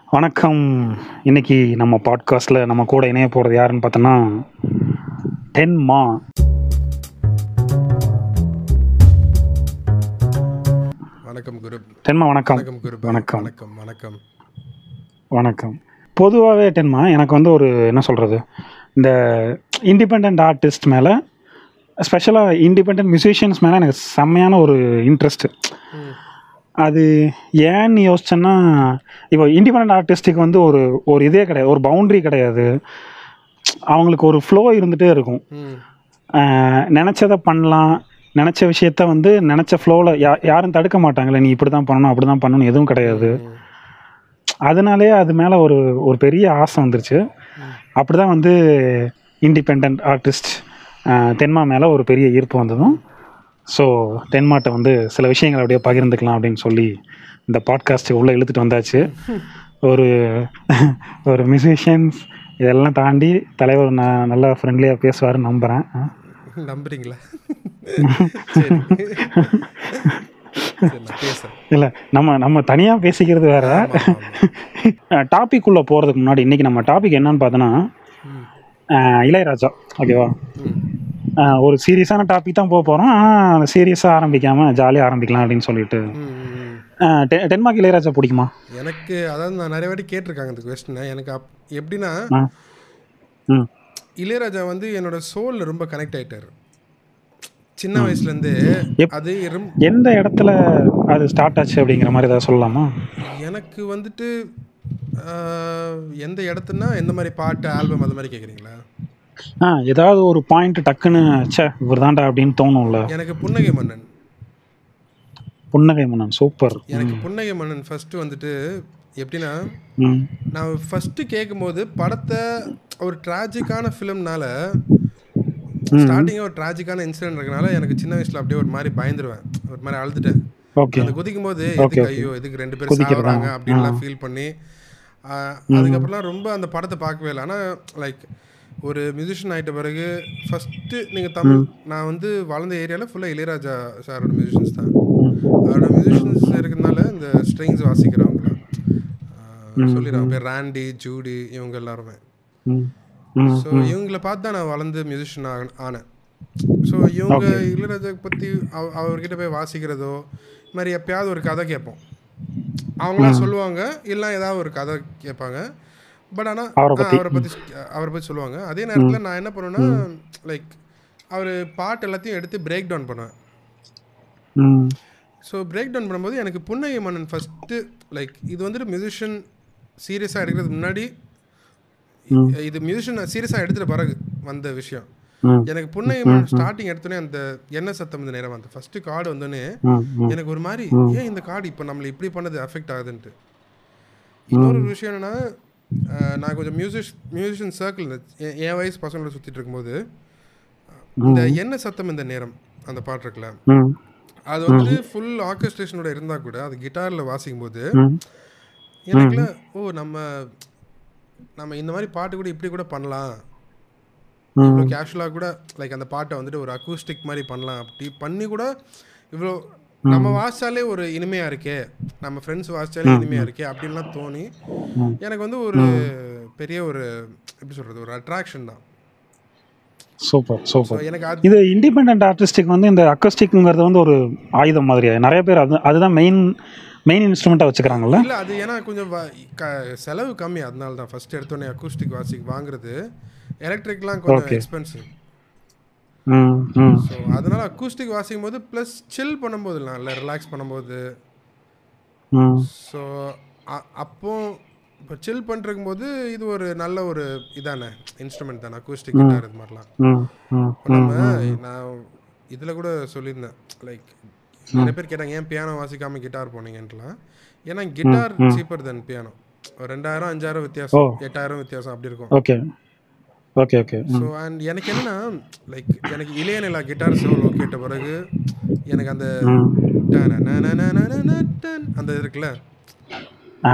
வணக்கம் இன்னைக்கு நம்ம பாட்காஸ்ட்டில் நம்ம கூட இணைய போகிறது யாருன்னு பார்த்தோன்னா டென்மா வணக்கம் குரு டென்மா வணக்கம் வணக்கம் குரு வணக்கம். வணக்கம் வணக்கம் வணக்கம் பொதுவாகவே டென்மா எனக்கு வந்து ஒரு என்ன சொல்கிறது இந்த இண்டிபெண்ட் ஆர்டிஸ்ட் மேலே ஸ்பெஷலாக இண்டிபெண்ட் மியூசிஷியன்ஸ் மேலே எனக்கு செம்மையான ஒரு இன்ட்ரெஸ்ட்டு ம், அது ஏன்னு யோசிச்சேன்னா இப்போ இண்டிபெண்ட் ஆர்டிஸ்ட்டுக்கு வந்து ஒரு ஒரு இதே கிடையாது ஒரு பவுண்ட்ரி கிடையாது அவங்களுக்கு ஒரு ஃப்ளோ இருந்துகிட்டே இருக்கும் ம், நினச்சதை பண்ணலாம் நினச்ச விஷயத்த வந்து நினச்ச ஃப்ளோவில் யா யாரும் தடுக்க மாட்டாங்களே நீ இப்படி தான் பண்ணணும் அப்படி தான் பண்ணணும் எதுவும் கிடையாது ம், அதனாலே அது மேலே ஒரு ஒரு பெரிய ஆசை வந்துருச்சு அப்படி தான் வந்து இண்டிபெண்ட் ஆர்டிஸ்ட் தென்மா மேலே ஒரு பெரிய ஈர்ப்பு வந்ததும் ஸோ தென்மாட்டை வந்து சில விஷயங்களை அப்படியே பகிர்ந்துக்கலாம் அப்படின்னு சொல்லி இந்த பாட்காஸ்ட்டு உள்ளே இழுத்துட்டு வந்தாச்சு ஒரு ஒரு மியூசிஷியன்ஸ் இதெல்லாம் தாண்டி தலைவர் நான் நல்லா ஃப்ரெண்ட்லியாக பேசுவாருன்னு நம்புகிறேன் நம்புறீங்களா சரி சரி, நான் பேசுறேன் இல்லை நம்ம நம்ம தனியாக பேசிக்கிறது வேற ஆமா, ஆமா. டாபிக் உள்ள போகிறதுக்கு முன்னாடி இன்னைக்கு நம்ம டாபிக் என்னன்னு பார்த்தோன்னா ம், அஹ், இளையராஜா ஓகேவா ம், அஹ், ஒரு சீரியஸான டாபிக் தான் போக போகிறோம் ஆனால் சீரியஸாக ஆரம்பிக்காமல் ஜாலியாக ஆரம்பிக்கலாம் அப்படின்னு சொல்லிட்டு ம், ம், ம். அஹ், டெ- டென்மார்க் இளையராஜா பிடிக்குமா எனக்கு அதாவது நான் நிறைய வாட்டி கேட்டிருக்காங்க இந்த கொஸ்டினை எனக்கு அப் எப்படின்னா ஆ ம் இளையராஜா வந்து என்னோட சோல்ல ரொம்ப கனெக்ட் ஆயிட்டாரு சின்ன வயசுலேருந்து எப்- அது ரொம்ப எந்த இடத்துல அது ஸ்டார்ட் ஆச்சு அப்படிங்கிற மாதிரி ஏதாவது சொல்லலாமா எனக்கு வந்துட்டு ஆஹ், எந்த இடத்துனா எந்த மாதிரி பாட்டு ஆல்பம் அந்த மாதிரி கேட்குறீங்களா ஆ ஏதாவது ஒரு பாயிண்ட் டக்குன்னு ச்சே இவர் தாண்டா அப்படின்னு தோணும்ல எனக்கு புன்னகை மன்னன் புன்னகை மன்னன் சூப்பர் எனக்கு புன்னகை மன்னன் ஃபர்ஸ்ட் வந்துட்டு எப்படின்னா ம் நான் ஃபர்ஸ்ட் கேட்கும்போது படத்தை ஒரு டிராஜிக்கான ஃபிலிம்னால ஸ்டார்டிங்காக ஒரு டிராஜிக்கான இன்சிடென்ட் இருக்கனால எனக்கு சின்ன வயசுல அப்படியே ஒரு மாதிரி பயந்துருவேன் ஒரு மாதிரி அழுதுட்டேன் ஓகே அந்த குதிக்கும் போது எதுக்கு ஐயோ எதுக்கு ரெண்டு பேரும் சாகுறாங்க அப்படின்லாம் ஃபீல் பண்ணி ஆஹ், அதுக்கப்புறம்லாம் ரொம்ப அந்த படத்தை பார்க்கவே இல்லை ஆனால் லைக் ஒரு மியூசிஷியன் ஆயிட்ட பிறகு ஃபஸ்ட்டு நீங்கள் தமிழ் நான் வந்து வளர்ந்த ஏரியாவில் ஃபுல்லாக இளையராஜா சாரோட மியூசிஷியன்ஸ் தான் அவரோட மியூசிஷியன்ஸ் இருக்கிறதுனால இந்த ஸ்ட்ரிங்ஸ் வாசிக்கிறவங்களாம் சொல்லிடுறாங்க பேர் ராண்டி ஜூடி இவங்க எல்லாருமே ம் ம் ஸோ இவங்கள பார்த்து தான் நான் வளர்ந்து மியூசிஷியன் ஆக ஆனேன் ஸோ இவங்க இளையராஜா பற்றி அவ அவர்கிட்ட போய் வாசிக்கிறதோ இது மாதிரி எப்பயாவது ஒரு கதை கேட்போம் அவங்களா சொல்லுவாங்க இல்லை ஏதாவது ஒரு கதை கேட்பாங்க பட் ஆனால் அவரை அவரை பற்றி அவரை பற்றி சொல்லுவாங்க அதே நேரத்தில் நான் என்ன பண்ணுவேன்னா லைக் அவர் பாட்டு எல்லாத்தையும் எடுத்து பிரேக் டவுன் பண்ணுவேன் ம் ஸோ பிரேக் டவுன் பண்ணும்போது எனக்கு புன்னகை மன்னன் ஃபஸ்ட்டு லைக் இது வந்துட்டு மியூசிஷியன் சீரியஸாக எடுக்கிறதுக்கு முன்னாடி இது மியூசிஷியன் சீரியஸாக எடுத்துகிட்ட பிறகு வந்த விஷயம் ம் எனக்கு புன்னகை மன்னன் ஸ்டார்டிங் எடுத்தோடனே அந்த என்ன சத்தம் இந்த நேரம் அந்த ஃபஸ்ட்டு கார்டு வந்தோடனே ம் ம் எனக்கு ஒரு மாதிரி ஏன் இந்த கார்டு இப்போ நம்மளை இப்படி பண்ணது அஃபெக்ட் ஆகுதுன்ட்டு இன்னொரு விஷயம் என்னன்னா அஹ், நான் கொஞ்சம் மியூசிக் மியூசிஷியன் சர்க்கிள் என் வயசு பசங்களோட சுற்றிட்டு இருக்கும்போது இந்த என்ன சத்தம் இந்த நேரம் அந்த பாட்டு இருக்குல்ல ம் அது வந்து ஃபுல் ஆர்கஸ்ட்ரேஷனோட இருந்தால் கூட அது கிட்டாரில் வாசிக்கும் போது ம் எனக்குல ஓ நம்ம நம்ம இந்த மாதிரி பாட்டு கூட இப்படி கூட பண்ணலாம் இவ்வளோ கேஷுவலாக கூட லைக் அந்த பாட்டை வந்துட்டு ஒரு அக்கூஸ்டிக் மாதிரி பண்ணலாம் அப்படி பண்ணி கூட இவ்வளோ நம்ம வாசிச்சாலே ஒரு இனிமையாக இருக்கே நம்ம ஃப்ரெண்ட்ஸ் வாசிச்சாலே இனிமையாக இருக்கே அப்படின்லாம் தோணி எனக்கு வந்து ஒரு பெரிய ஒரு எப்படி சொல்கிறது ஒரு அட்ராக்ஷன் தான் சூப்பர் ஸோ சூப்பர் எனக்கு அது இது இண்டிபெண்ட் ஆர்டிஸ்டிக் வந்து இந்த அக்கஸ்டிக்ங்கிறது வந்து ஒரு ஆயுதம் மாதிரியா நிறைய பேர் அது அதுதான் மெயின் மெயின் இன்ஸ்ட்ருமெண்ட்டாக வச்சுக்கிறாங்கல்ல இல்லை அது ஏன்னா கொஞ்சம் வ- க- செலவு கம்மி அதனால தான் ஃபர்ஸ்ட் எடுத்தோடனே அக்கூஸ்டிக் வாசிக் வாங்குறது எலக்ட்ரிக்லாம் கொஞ்சம் எக்ஸ்பென்சிவ் ம் ம் ஸோ அதனால அக்கூஸ்டிக் வாசிக்கும் போது ப்ளஸ் சில் பண்ணும்போது இல்லை ரிலாக்ஸ் பண்ணும்போது ம் ஸோ அப்போ இப்போ சில் பண்ணிருக்கும் போது இது ஒரு நல்ல ஒரு இதானே இன்ஸ்ட்ருமெண்ட் தானே அக்கூஸ்டிக் கிட்டார் இது மாதிரிலாம் ம் ம் இப்போ நம்ம நான் இதில் கூட சொல்லியிருந்தேன் லைக் நிறைய பேர் கேட்டாங்க ஏன் பியானோ வாசிக்காம கிட்டார் போனீங்கன்ட்டுலாம் ஏன்னா கிட்டார் சீப்பர் தென் பியானோ ஒரு ரெண்டாயிரம் அஞ்சாயிரம் வித்தியாசம் எட்டாயிரம் வித்தியாசம் அப்படி இருக்கும் okay okay okay so and எனக்கு என்னன்னா லைக் எனக்கு இளையநிலா கிட்டார் சோலோ கேட்ட பிறகு எனக்கு அந்த டனனனனனனனனன் அந்த இது இருக்குல்ல ஆ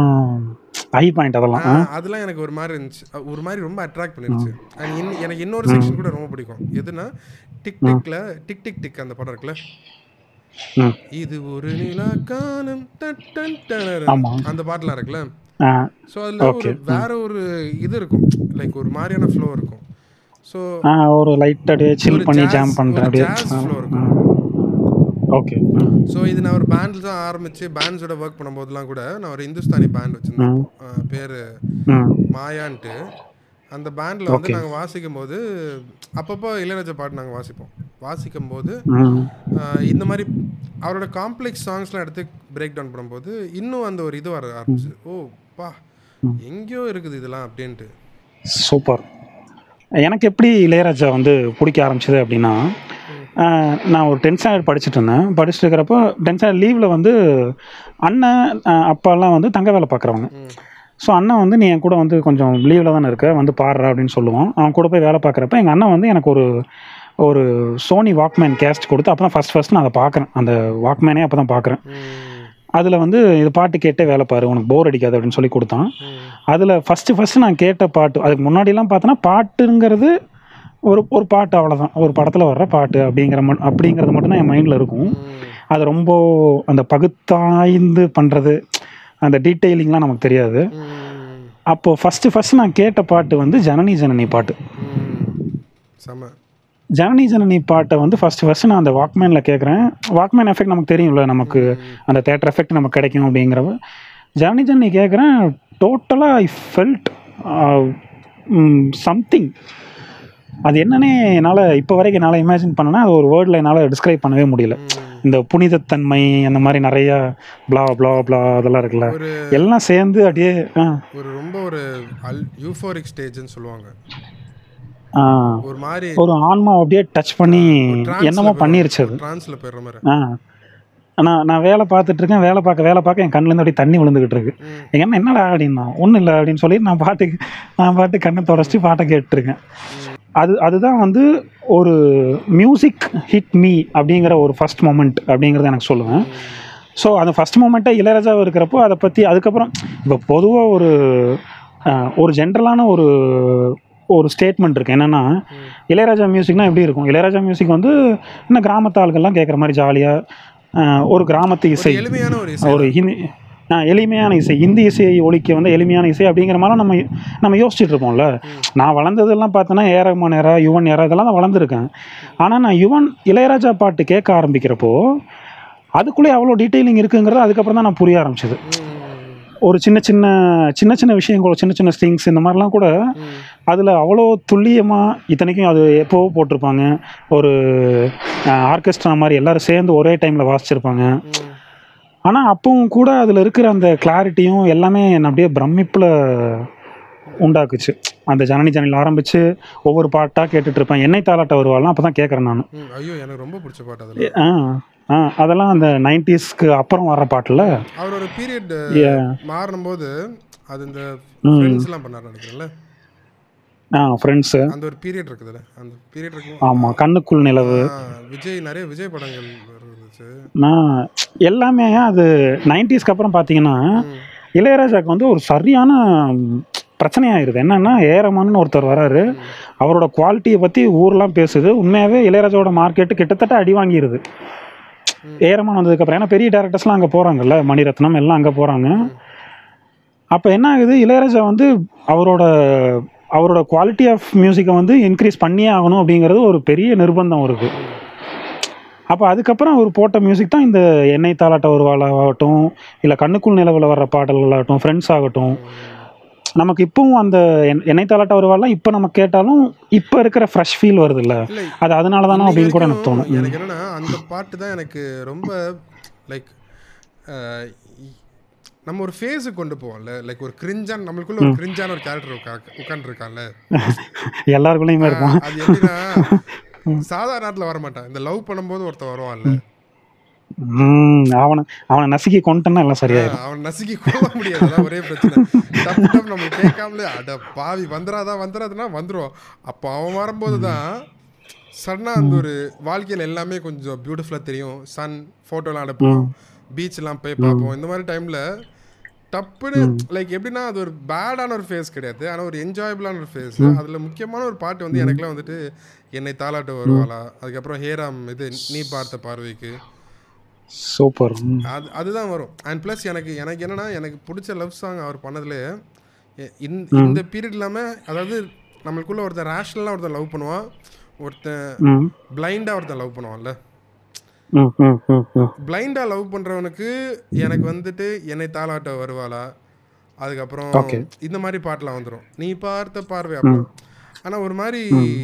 ஐ பாயிண்ட் அதெல்லாம் ஆ, அதெல்லாம் எனக்கு ஒரு மாதிரி இருந்துச்சு அ, ஒரு மாதிரி ரொம்ப அட்ராக்ட் பண்ணிருச்சு அண்ட் இன் எனக்கு இன்னொரு செக்ஷன் கூட ரொம்ப பிடிக்கும் எதுனா டிக் டிக்ல டிக் டிக் டிக் அந்த படம் இருக்குல்ல ம் இது ஒரு நிலா காலம் தட்டன் டனரன். ஆமா. அந்த பாட்டுலாம் இருக்குல்ல ஆ ஸோ அதில் ஒரு வேற ஒரு இது இருக்கும் லைக் ஒரு மாதிரியான ஃப்ளோ இருக்கும் ஸோ ஆ ஒரு லைட் அப்படியே சில் பண்ணி ஜாம் பண்ணுறேன் அப்படியே ஜாஸ் ஃப்ளோ இருக்கும் ஓகே ஸோ இது நான் ஒரு பேண்டில் தான் ஆரம்பிச்சு பேண்ட்ஸோட ஒர்க் பண்ணும்போதெல்லாம் கூட நான் ஒரு இந்துஸ்தானி பேண்ட் வச்சிருந்தேன் அஹ் பேரு ம் மாயான்ட்டு அந்த பேண்டில் வந்து நாங்கள் வாசிக்கும் போது அப்பப்போ இளையராஜா பாட்டு நாங்கள் வாசிப்போம் வாசிக்கும் போது ம் ஆஹ் இந்த மாதிரி அவரோட காம்ப்ளெக்ஸ் சாங்ஸ்லாம் எடுத்து பிரேக் டவுன் பண்ணும்போது இன்னும் அந்த ஒரு இது வர ஆரம்பிச்சு ஓ பா எங்கேயோ இருக்குது இதெல்லாம் அப்படின்ட்டு சூப்பர் எனக்கு எப்படி இளையராஜா வந்து பிடிக்க ஆரம்பிச்சது அப்படின்னா ஆஹ், நான் ஒரு டென்த் ஸ்டாண்டர்ட் படிச்சுட்டு இருந்தேன் படிச்சுட்டு இருக்கிறப்போ டென்த் ஸ்டாண்டர்ட் லீவில் வந்து அண்ணன் ஆஹ், அப்பாலாம் வந்து தங்க வேலை பார்க்குறவங்க ஸோ அண்ணன் வந்து நீ என் கூட வந்து கொஞ்சம் லீவில் தானே இருக்க வந்து பாடுறா அப்படின்னு சொல்லுவான் அவன் கூட போய் வேலை பார்க்குறப்ப எங்கள் அண்ணன் வந்து எனக்கு ஒரு ஒரு சோனி வாக்மேன் கேஸ்ட் கொடுத்து அப்போ தான் ஃபஸ்ட் ஃபஸ்ட் நான் அதை பார்க்குறேன் அந்த வாக்மேனே அப்போ தான் பார்க்குறேன் அதில் வந்து இது பாட்டு கேட்டே வேலை பாரு உனக்கு போர் அடிக்காது அப்படின்னு சொல்லி கொடுத்தான் அதில் ஃபஸ்ட்டு ஃபஸ்ட்டு நான் கேட்ட பாட்டு அதுக்கு முன்னாடிலாம் பார்த்தோன்னா பாட்டுங்கிறது ஒரு ஒரு பாட்டு அவ்வளோதான் ஒரு படத்தில் வர்ற பாட்டு அப்படிங்கிற மட் அப்படிங்கிறது மட்டும்தான் என் மைண்டில் இருக்கும் அது ரொம்ப அந்த பகுத்தாய்ந்து பண்ணுறது அந்த டீட்டெயிலிங்லாம் நமக்கு தெரியாது அப்போது ஃபஸ்ட்டு ஃபஸ்ட்டு நான் கேட்ட பாட்டு வந்து ஜனனி ஜனனி பாட்டு செம ஜனனி ஜனனி பாட்டை வந்து ஃபஸ்ட்டு ஃபஸ்ட்டு நான் அந்த வாக்மேனில் கேட்குறேன் வாக்மேன் எஃபெக்ட் நமக்கு தெரியும்ல நமக்கு அந்த தேட்டர் எஃபெக்ட் நமக்கு கிடைக்கும் அப்படிங்கிறப்ப ஜனனி ஜனனி கேட்குறேன் டோட்டலாக ஐ ஃபெல்ட் சம்திங் அது என்னன்னே என்னால் இப்போ வரைக்கும் என்னால் இமேஜின் பண்ணனா அது ஒரு வேர்டில் என்னால் டிஸ்கிரைப் பண்ணவே முடியல இந்த புனிதத்தன்மை அந்த மாதிரி நிறையா ப்ளா ப்ளா ப்ளா அதெல்லாம் இருக்குல்ல ஒரு எல்லாம் சேர்ந்து அப்படியே ஆ ஒரு ரொம்ப ஒரு அல் யூஃபோரிக் ஸ்டேஜ்னு சொல்லுவாங்க ஆ ஒரு மாதிரி ஒரு ஆன்மா அப்படியே டச் பண்ணி என்னமோ பண்ணிருச்சு அது ட்ரான்ஸ்ல போயிடுற மாதிரி ஆ நான் நான் வேலை பார்த்துட்டு இருக்கேன் வேலை பார்க்க வேலை பார்க்க என் கண்ணுலேருந்து அப்படியே தண்ணி விழுந்துகிட்டு இருக்கு ம். எங்க அண்ணன் என்னடா அப்படின்னா ஒன்றும் இல்லை அப்படின்னு சொல்லி நான் பாட்டுக்கு நான் பாட்டு கண்ணை தொடச்சிட்டு பாட்டை கேட்டுருக்கேன் அது அதுதான் வந்து ஒரு மியூசிக் ஹிட் மீ அப்படிங்கிற ஒரு ஃபர்ஸ்ட் மொமெண்ட் அப்படிங்கிறத எனக்கு சொல்லுவேன் ஸோ அந்த ஃபர்ஸ்ட் மூமெண்ட்டே இளையராஜாவை இருக்கிறப்போ அதை பற்றி அதுக்கப்புறம் இப்போ பொதுவாக ஒரு அஹ், ஒரு ஜென்ரலான ஒரு ஒரு ஸ்டேட்மெண்ட் இருக்கு என்னன்னா இளையராஜா மியூசிக்னா எப்படி இருக்கும் இளையராஜா மியூசிக் வந்து இன்னும் கிராமத்து ஆளுகள்லாம் கேட்குற மாதிரி ஜாலியாக ஒரு கிராமத்து இசை எளிமையான ஒரு இசை ஒரு ஹிந்தி ஆ, எளிமையான இசை இந்தி இசையை ஒழிக்க வந்து எளிமையான இசை அப்படிங்கிற மாதிரி நம்ம நம்ம யோசிச்சுட்டு இருப்போம்ல நான் வளர்ந்ததெல்லாம் பார்த்தோன்னா A Rahman era Yuvan era இதெல்லாம் தான் வளர்ந்துருக்கேன் ஆனால் நான் யுவன் இளையராஜா பாட்டு கேட்க ஆரம்பிக்கிறப்போ அதுக்குள்ளே அவ்வளோ டீட்டெயிலிங் இருக்குங்கிறது அதுக்கப்புறம் தான் நான் புரிய ஆரம்பிச்சது ஒரு சின்ன சின்ன சின்ன சின்ன விஷயங்கள் சின்ன சின்ன ஸ்டிங்ஸ் இந்த மாதிரிலாம் கூட அதில் அவ்வளோ துல்லியமாக இத்தனைக்கும் அது எப்போவோ போட்டிருப்பாங்க ஒரு ஆர்கெஸ்ட்ரா மாதிரி எல்லாரும் சேர்ந்து ஒரே டைமில் வாசிச்சிருப்பாங்க ஆனால் அப்பவும் கூட அதில் இருக்கிற அந்த கிளாரிட்டியும் எல்லாமே என்னை அப்படியே பிரமிப்பில் உண்டாக்குச்சு அந்த ஜனனி ஜனனியில் ஆரம்பித்து ஒவ்வொரு பாட்டாக கேட்டுட்டு இருப்பேன் என்னை தாளாட்ட வருவாள்லாம் அப்போ தான் கேட்குறேன் நான் ம், ஐயோ எனக்கு ரொம்ப பிடிச்ச பாட்டு அதில் ஆ ஆ அதெல்லாம் அந்த நைன்டிஸ்க்கு அப்புறம் வர்ற பாட்டில் அவர் ஒரு பீரியட் மாறும்போது அது இந்த ம். ஃப்ரெண்ட்ஸ்லாம் பண்ணார் நினைக்கிறேன்ல ஆ ஃப்ரெண்ட்ஸு அந்த ஒரு பீரியட் இருக்குதுல்ல அந்த பீரியட் இருக்கும் ஆமாம் கண்ணுக்குள் நிலவு ஆ, விஜய் நிறைய விஜய் படங்கள் இருந்துச்சு நான் எல்லாமே அது நைன்டிஸ்க்கு அப்புறம் பார்த்தீங்கன்னா ம். இளையராஜாக்கு வந்து ஒரு சரியான ம், பிரச்சனையாயிருது என்னன்னா ஏரமான்னு ஒருத்தர் வராரு அவரோட குவாலிட்டியை பற்றி ஊர்லாம் பேசுது உண்மையாகவே இளையராஜாவோட மார்க்கெட்டு கிட்டத்தட்ட அடி வாங்கிடுது ஏரமான் வந்ததுக்கப்புறம் ஏன்னா பெரிய டேரக்டர்ஸ்லாம் அங்கே போகிறாங்கல்ல மணிரத்னம் எல்லாம் அங்கே போகிறாங்க அப்போ என்ன ஆகுது இளையராஜா வந்து அவரோட அவரோட குவாலிட்டி ஆஃப் மியூசிக்கை வந்து இன்க்ரீஸ் பண்ணியே ஆகணும் அப்படிங்கிறது ஒரு பெரிய நிர்பந்தம் இருக்குது அப்போ அதுக்கப்புறம் அவர் போட்ட மியூசிக் தான் இந்த எண்ணெய் தாளாட்ட ஒரு ஆகட்டும் இல்லை கண்ணுக்குள் நிலவில் வர்ற பாடல்களாகட்டும் ஃப்ரெண்ட்ஸ் ஆகட்டும் நமக்கு இப்பவும் அந்த எண்- எண்ணெய் தாளாட்ட ஒரு வாழலாம் இப்போ நம்ம கேட்டாலும் இப்போ இருக்கிற ஃப்ரெஷ் ஃபீல் வருது இல்லை இல்லை அது அதனால தானே அப்படின்னு கூட எனக்கு தோணும் எனக்கு என்னன்னா அந்த பாட்டு தான் எனக்கு ரொம்ப லைக் நம்ம ஒரு ஃபேஸுக்கு கொண்டு போவோம்ல லைக் ஒரு கிரிஞ்சான் நம்மளுக்குள்ள ஒரு கிரிஞ்சான ஒரு கேரக்டர் உட்காந்துருக்கான்ல எல்லாருக்குள்ளேயுமே இருக்கும் அது எப்படின்னா சாதாரண நேரத்தில் வர மாட்டான் இந்த லவ் பண்ணும்போது ஒருத்தன் வருவான்ல ம், அவனை அவனை நசுக்கி கொண்டுட்டேன்னா எல்லாம் சரியாயிடும் ஆ, அவன் நசுக்கி கொள்ள முடியாது அதான் ஒரே பிரச்சனை டப்பு டப்பு நம்ம கேட்காமலே அட பாவி வந்துடாதா வந்துடாதுன்னா வந்துரும் அப்போ அவன் வரும்போது தான் சடனாக அந்த ஒரு வாழ்க்கையில் எல்லாமே கொஞ்சம் பியூட்டிஃபுல்லாக தெரியும் சன் ஃபோட்டோலாம் எடுப்போம் பீச்லாம் போய் பார்ப்போம் இந்த மாதிரி டைமில் டப்புன்னு லைக் எப்படின்னா அது ஒரு பேடான ஒரு ஃபேஸ் கிடையாது ஆனால் ஒரு என்ஜாயபிளான ஒரு ஃபேஸ் அதில் முக்கியமான ஒரு பாட்டு வந்து எனக்குலாம் வந்துட்டு என்னை தாளாட்ட வருவாளா அதுக்கப்புறம் ஹேராம் இது நீ பார்த்த பார்வைக்கு சூப்பர் அது அதுதான் வரும் அண்ட் ப்ளஸ் எனக்கு எனக்கு என்னன்னா எனக்கு பிடிச்ச லவ் சாங் அவர் பண்ணதுலே எ- இந்த இந்த பீரியட் இல்லாமல் அதாவது நம்மளுக்குள்ள ஒருத்தன் ரேஷ்னலாக ஒருத்தன் லவ் பண்ணுவான் ஒருத்தன் ம் பிளைண்டாக ஒருத்தன் லவ் பண்ணுவான்ல ம் ம் ம் ம் பிளைண்டாக லவ் பண்ணுறவனுக்கு எனக்கு வந்துட்டு என்னை தாளாட்ட வருவாளா அதுக்கப்புறம் Okay. இந்த மாதிரி பாட்டெலாம் வந்துடும் நீ பார்த்த பார்வை அப்புறம் ஆனால் ஒரு மாதிரி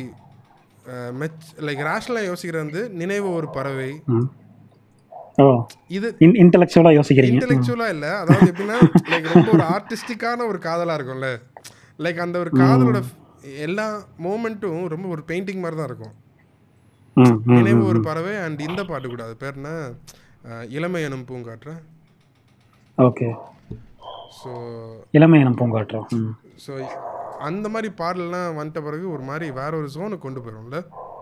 மெச் லைக் ரேஷ்னலாக யோசிக்கிற வந்து நினைவு ஒரு பறவை ம் ஓ இது இன் இன்டெலெக்சுவலாக யோசிக்கிறீங்க இன்டெலெக்சுவலா இல்ல அதாவது எப்படின்னா லைக் ரொம்ப ஒரு ஆர்டிஸ்டிக்கான ஒரு காதலா இருக்கும்ல லைக் அந்த ஒரு காதலோட எல்லா மூமெண்ட்டும் ரொம்ப ஒரு பெயிண்டிங் மாதிரி தான் இருக்கும் ம் ம் நினைவு ஒரு பறவை அண்ட் இந்த பாட்டு கூட அது பேர் என்ன அஹ், இளமை எனும் பூங்காற்று ஓகே ஸோ இளமை எனும் பூங்காற்றம் ம் ஸோ அந்த மாதிரி பாடலாம் வந்துட்ட பிறகு ஒரு மாதிரி வேற ஒரு ஜோனுக்கு கொண்டு போயிடும்ல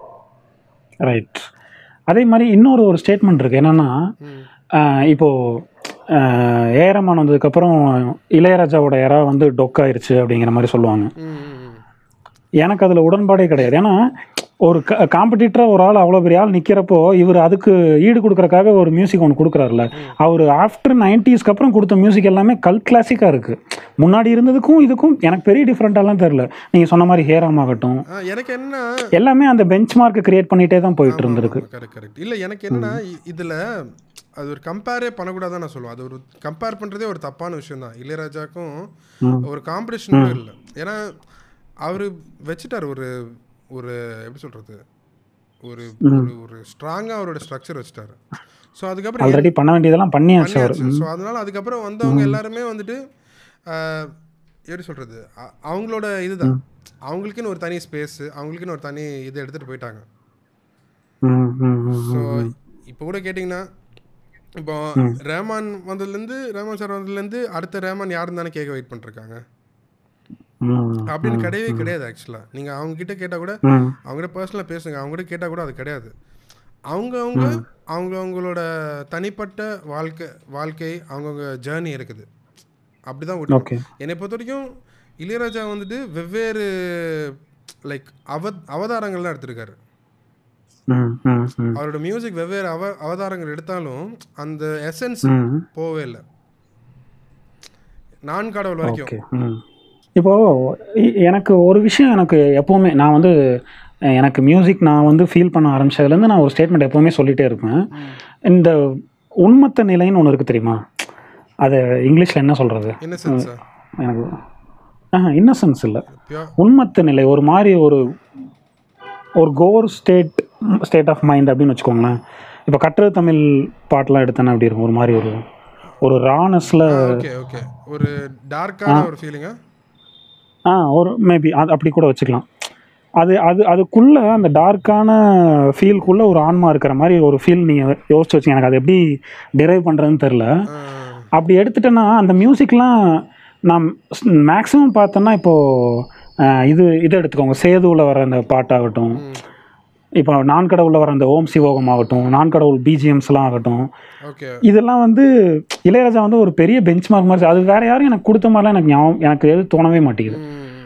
ரைட் அதே மாதிரி இன்னொரு ஒரு ஸ்டேட்மெண்ட் இருக்குது என்னென்னா ம் இப்போது ஏரமான் வந்ததுக்கப்புறம் இளையராஜாவோட எரா வந்து டொக்காயிருச்சு அப்படிங்கிற மாதிரி சொல்லுவாங்க ம், ம், ம். எனக்கு எனக்கு அதில் உடன்பாடே கிடையாது ஏன்னா ஒரு காம்படிட்டராக ஒரு ஆள் அவ்வளோ பெரிய ஆள் நிற்கிறப்போ இவர் அதுக்கு ஈடு கொடுக்கறக்காக ஒரு மியூசிக் ஒன்று கொடுக்குறாருல அவர் ஆஃப்டர் நைன்டிஸ்க்கு அப்புறம் கொடுத்த மியூசிக் எல்லாமே கல் கிளாசிக்காக இருக்குது முன்னாடி இருந்ததுக்கும் இதுக்கும் எனக்கு பெரிய டிஃப்ரெண்ட்டாலாம் தெரில நீங்கள் சொன்ன மாதிரி ஹேராம் ஆகட்டும் ஆ, எனக்கு என்ன எல்லாமே அந்த பெஞ்ச் மார்க்கை கிரியேட் பண்ணிகிட்டே தான் போயிட்டு இருந்திருக்கு கரெக்ட் கரெக்ட் இல்லை எனக்கு என்னன்னா இ- இதுல அது ஒரு கம்பேரே பண்ணக்கூடாதுன்னு நான் சொல்லுவேன் அது ஒரு கம்பேர் பண்றதே ஒரு தப்பான விஷயம் தான் இளையராஜாக்கும் ம். ஒரு காம்படிஷன் கூட இல்லை ஏன்னா அவர் வச்சுட்டார் ஒரு ஒரு எப்படி சொல்றது ஒரு ஒரு ஒரு ஸ்ட்ராங்கா அவரோட ஸ்ட்ரக்சர் வச்சுட்டாரு ஸோ அதுக்கப்புறம் ஆல்ரெடி பண்ண வேண்டியதெல்லாம் பண்ணியாச்சு அவர் பண்ணியாச்சு ஸோ அதனால அதுக்கப்புறம் வந்தவங்க எல்லாருமே வந்துட்டு ஆஹ், எப்படி சொல்றது அ- அவங்களோட இதுதான் அவங்களுக்குன்னு ஒரு தனி ஸ்பேஸ் அவங்களுக்குன்னு ஒரு தனி இது எடுத்துட்டு போயிட்டாங்க ம் ம் ம் ஸோ இப்போ கூட கேட்டிங்கன்னா இப்போ ரேமான் வந்ததுலேருந்து ரேமான் சார் வந்ததுலேருந்து அடுத்த ரேமான் யாருன்னு தானே கேட்க வெயிட் பண்ணிருக்காங்க ம் அப்படின்னு கிடையவே கிடையாது ஆக்சுவலாக நீங்கள் அவங்க கிட்ட கேட்டால் கூட ம் அவங்ககிட்ட பர்சனலாக பேசுங்க அவங்க கிட்ட கேட்டால் கூட அது கிடையாது அவங்க அவங்க அவங்க அவங்களோட தனிப்பட்ட வாழ்க்கை வாழ்க்கை அவங்கவுங்க ஜேர்னி இருக்குது அப்படி தான் விட்டு ஓகே என்னை பொறுத்த வரைக்கும் இளையராஜா வந்துட்டு வெவ்வேறு லைக் அவ அவதாரங்கள்லாம் எடுத்திருக்காரு ம் ம் ம் அவரோட மியூசிக் வெவ்வேறு அவ அவதாரங்கள் எடுத்தாலும் அந்த எசன்ஸ் ம் போகவே இல்லை நான் கடவுள் வரைக்கும் ஓகே ம் இப்போது எனக்கு ஒரு விஷயம் எனக்கு எப்போவுமே நான் வந்து அஹ், எனக்கு மியூசிக் நான் வந்து ஃபீல் பண்ண ஆரம்பிச்சதுலேருந்து நான் ஒரு ஸ்டேட்மெண்ட் எப்போவுமே சொல்லிகிட்டே இருப்பேன் இந்த உண்மத்த நிலைன்னு ஒன்று இருக்குது தெரியுமா அது இங்கிலீஷில் என்ன சொல்கிறது என்ன சென்ஸ் எனக்கு ஆ இன்னசென்ஸ் இல்லை பியூர் உண்மத்த நிலை ஒரு மாதிரி ஒரு ஒரு core state state of mind அப்படின்னு வச்சுக்கோங்களேன் இப்போ கட்டுரை தமிழ் பாட்டெலாம் எடுத்தேன்னா அப்படி இருக்கும் ஒரு மாதிரி ஒரு ஒரு ரானஸில் ஓகே ஓகே ஒரு டார்க்கான ஒரு ஃபீலிங்கா ஆ ஒரு மேபி அது அப்படி கூட வச்சுக்கலாம் அது அது அதுக்குள்ளே அந்த டார்க்கான ஃபீல்குள்ளே ஒரு ஆன்மா இருக்கிற மாதிரி ஒரு ஃபீல் நீங்கள் யோசிச்சு வச்சுங்க எனக்கு அது எப்படி டிரைவ் பண்ணுறதுன்னு தெரில அப்படி எடுத்துட்டேன்னா அந்த மியூசிக்லாம் நான் மேக்ஸிமம் பார்த்தேன்னா இப்போது இது இதை எடுத்துக்கோங்க சேதுவில் வர அந்த பாட்டாகட்டும் இப்போ நான் கடவுளில் வர அந்த ஓம் சிவோகம் ஆகட்டும் நான் கடவுள் பிஜிஎம்ஸ்லாம் ஆகட்டும் ஓகே இதெல்லாம் வந்து இளையராஜா வந்து ஒரு பெரிய பெஞ்ச் மார்க் மாதிரி அது வேற யாரும் எனக்கு கொடுத்த மாதிரிலாம் எனக்கு ஞாபகம் எனக்கு எது தோணவே மாட்டேங்குது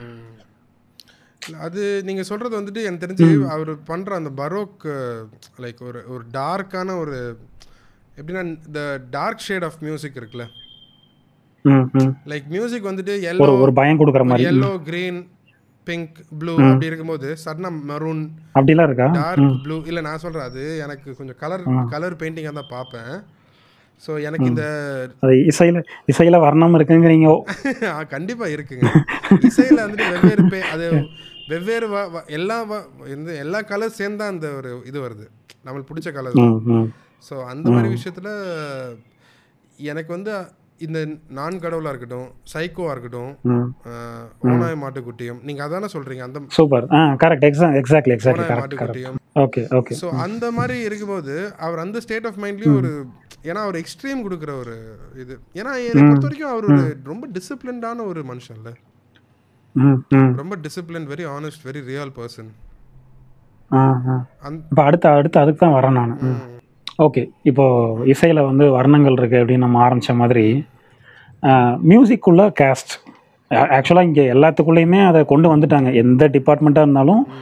அது நீங்க சொல்றது வந்துட்டு எனக்கு தெரிஞ்சு அவர் பண்ற அந்த பரோக் லைக் ஒரு ஒரு டார்க்கான ஒரு எப்படின்னா இந்த டார்க் ஷேட் ஆஃப் மியூசிக் இருக்குல்ல ம் ம் லைக் மியூசிக் வந்துட்டு ஒரு எல்லோ ஒரு பயம் கொடுக்குற மாதிரி எல்லோ கிரீன் பிங்க் ப்ளூ அப்படி இருக்கும்போது சடனா மரூன் அப்படிலாம் இருக்கா டார்க் ப்ளூ இல்லை நான் சொல்கிறேன் அது எனக்கு கொஞ்சம் கலர் கலர் பெயிண்டிங்காக தான் பார்ப்பேன் ஸோ எனக்கு இந்த அது இசையில் இசையில் வர்ணம் இருக்குங்கிறீங்க ஆ, கண்டிப்பா இருக்குங்க இசையில் வந்துட்டு வெவ்வேறு பே அது வெவ்வேறு வ- வ- எல்லா வ- இந்த எல்லா கலர் சேர்ந்தா அந்த ஒரு இது வருது நம்மளுக்கு பிடிச்ச கலர் ம் ம் ஸோ அந்த மாதிரி விஷயத்தில் எனக்கு வந்து இந்த நான் கடவுளாக இருக்கட்டும் சைக்கோவாக இருக்கட்டும் ம் ஆஹ், ஓனாய் மாட்டுக்குட்டியும் நீங்கள் அதானே சொல்கிறீங்க அந்த super ah correct exa exactly exactly ஓனாய் கரெக்ட் கரெக்ட் மாட்டுக்குட்டியும் ஓகே ஓகே ஸோ அந்த மாதிரி இருக்கும்போது அவர் அந்த ஸ்டேட் ஆஃப் மைண்ட்லயும் ஒரு ஏன்னா அவர் எக்ஸ்ட்ரீம் கொடுக்குற ஒரு இது ஏன்னா என்னை பொறுத்த வரைக்கும் அவர் ஒரு ரொம்ப டிசிப்ளின்டான ஒரு மனுஷன்ல ம் ம் ரொம்ப discipline very honest very real person ah ah and இப்போ அடுத்து அடுத்து அதுக்கு தான் வரேன் நான் ஓகே இப்போது இசையில் வந்து வர்ணங்கள் இருக்குது அப்படின்னு நம்ம ஆரம்பித்த மாதிரி மியூசிக்குள்ளே கேஸ்ட் ஆக்சுவலாக இங்கே எல்லாத்துக்குள்ளேயுமே அதை கொண்டு வந்துட்டாங்க எந்த டிபார்ட்மெண்ட்டாக இருந்தாலும்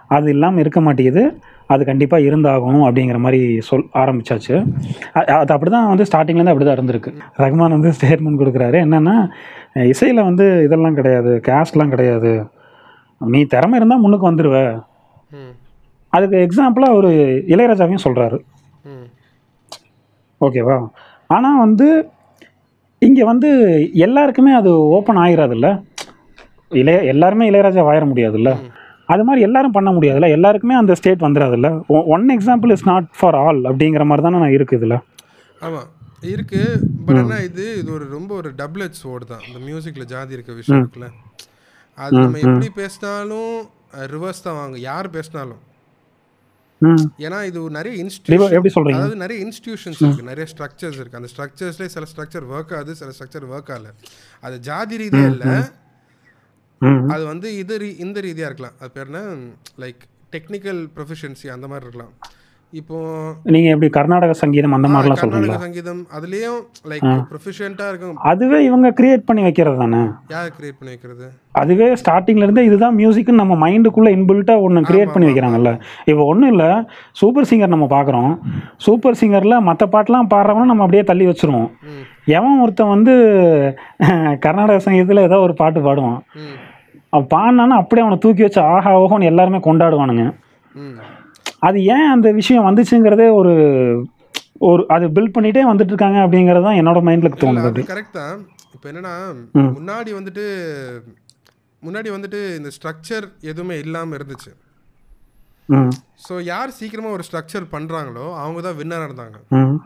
அது இல்லாமல் இருக்க மாட்டேங்குது அது கண்டிப்பாக இருந்தாகணும் அப்படிங்கிற மாதிரி சொல் ஆரம்பிச்சாச்சு அ- அது அப்படி தான் வந்து ஸ்டார்டிங்லேருந்து அப்படி தான் இருந்திருக்கு ரஹ்மான் வந்து ஸ்டேட்மெண்ட் கொடுக்குறாரு என்னென்னா இசையில் வந்து இதெல்லாம் கிடையாது கேஸ்ட்லாம் கிடையாது நீ திறமை இருந்தால் முன்னுக்கு வந்துடுவ ம் அதுக்கு எக்ஸாம்பிளாக ஒரு இளையராஜாவையும் சொல்கிறாரு ம் ஓகேவா ஆனால் வந்து இங்கே வந்து எல்லாருக்குமே அது ஓப்பன் ஆகிராதுல்ல இளைய எல்லாருமே இளையராஜா வாயிட முடியாதுல்ல அது மாதிரி எல்லாரும் பண்ண முடியாதுல்ல எல்லாருக்குமே அந்த ஸ்டேட் வந்துடாதுல்ல one example is not for all அப்படிங்கிற மாதிரி தானே நான் இருக்குது இதில் ஆமாம் இருக்கு பட் என்ன இது இது ஒரு ரொம்ப ஒரு டபுள் ஹெச் சோடு தான் இந்த மியூசிக்கில் ஜாதி இருக்க விஷயம் இருக்குல்ல அது நம்ம எப்படி பேசினாலும் ரிவர்ஸ் தான் வாங்க யார் பேசினாலும் ம் ஏன்னா இது ஒரு நிறைய ரிவ- இன்ஸ்டியூஷன் எப்படி சொல்கிறீங்க அதாவது நிறைய இன்ஸ்டிடியூஷன்ஸ் இருக்கு நிறைய ஸ்ட்ரக்சர்ஸ் இருக்கு அந்த ஸ்ட்ரக்சர்ஸ்லேயே சில ஸ்ட்ரக்சர் ஒர்க் ஆகுது சில ஸ்ட்ரக்சர் ஒர்க் ஆகல அது ஜாதி ரீதியாக இல்லை ம் அது வந்து இது ரீ- இந்த ரீதியாக இருக்கலாம் அது பேர் என்ன லைக் டெக்னிக்கல் ப்ரொஃபிஷியன்சி அந்த மாதிரி இருக்கலாம் இப்போ நீங்கள் எப்படி கர்நாடக சங்கீதம் அந்த மாதிரிலாம் சொல்கிறீங்களா கர்நாடக சங்கீதம் அதுலேயும் லைக் ப்ரொஃபிஷியண்ட்டாக இருக்கும் அதுவே இவங்க கிரியேட் பண்ணி வைக்கிறது தானே யார் கிரியேட் பண்ணி வைக்கிறது அதுவே ஸ்டார்டிங்ல இருந்தே இதுதான் மியூசிக்னு நம்ம மைண்டுக்குள்ளே இன்பில்ட்டாக ஒன்று கிரியேட் பண்ணி வைக்கிறாங்கல்ல இப்போ ஒன்றும் இல்லை சூப்பர் சிங்கர் நம்ம பார்க்குறோம் சூப்பர் சிங்கரில் மற்ற பாட்டெலாம் பாடுறவன நம்ம அப்படியே தள்ளி வச்சிருவோம் ம் எவன் ஒருத்தன் வந்து கர்நாடக சங்கீதத்தில் ஏதோ ஒரு பாட்டு பாடுவான் ம் அவன் பாடினானா அப்படியே அவனை தூக்கி வச்சு ஆஹா ஓஹோன்னு எல்லாருமே கொண்டாடுவானுங்க ம் அது ஏன் அந்த விஷயம் வந்துச்சுங்கிறதே ஒரு ஒரு அது பில்ட் பண்ணிட்டே வந்துட்டு இருக்காங்க அப்படிங்கிறது தான் என்னோட மைண்டில் தோணுது அது கரெக்ட் தான் இப்போ என்னன்னா முன்னாடி வந்துட்டு முன்னாடி வந்துட்டு இந்த ஸ்ட்ரக்சர் எதுவுமே இல்லாமல் இருந்துச்சு ம் ஸோ யார் சீக்கிரமாக ஒரு ஸ்ட்ரக்சர் பண்ணுறாங்களோ அவங்க தான் வின்னராக இருந்தாங்க ம்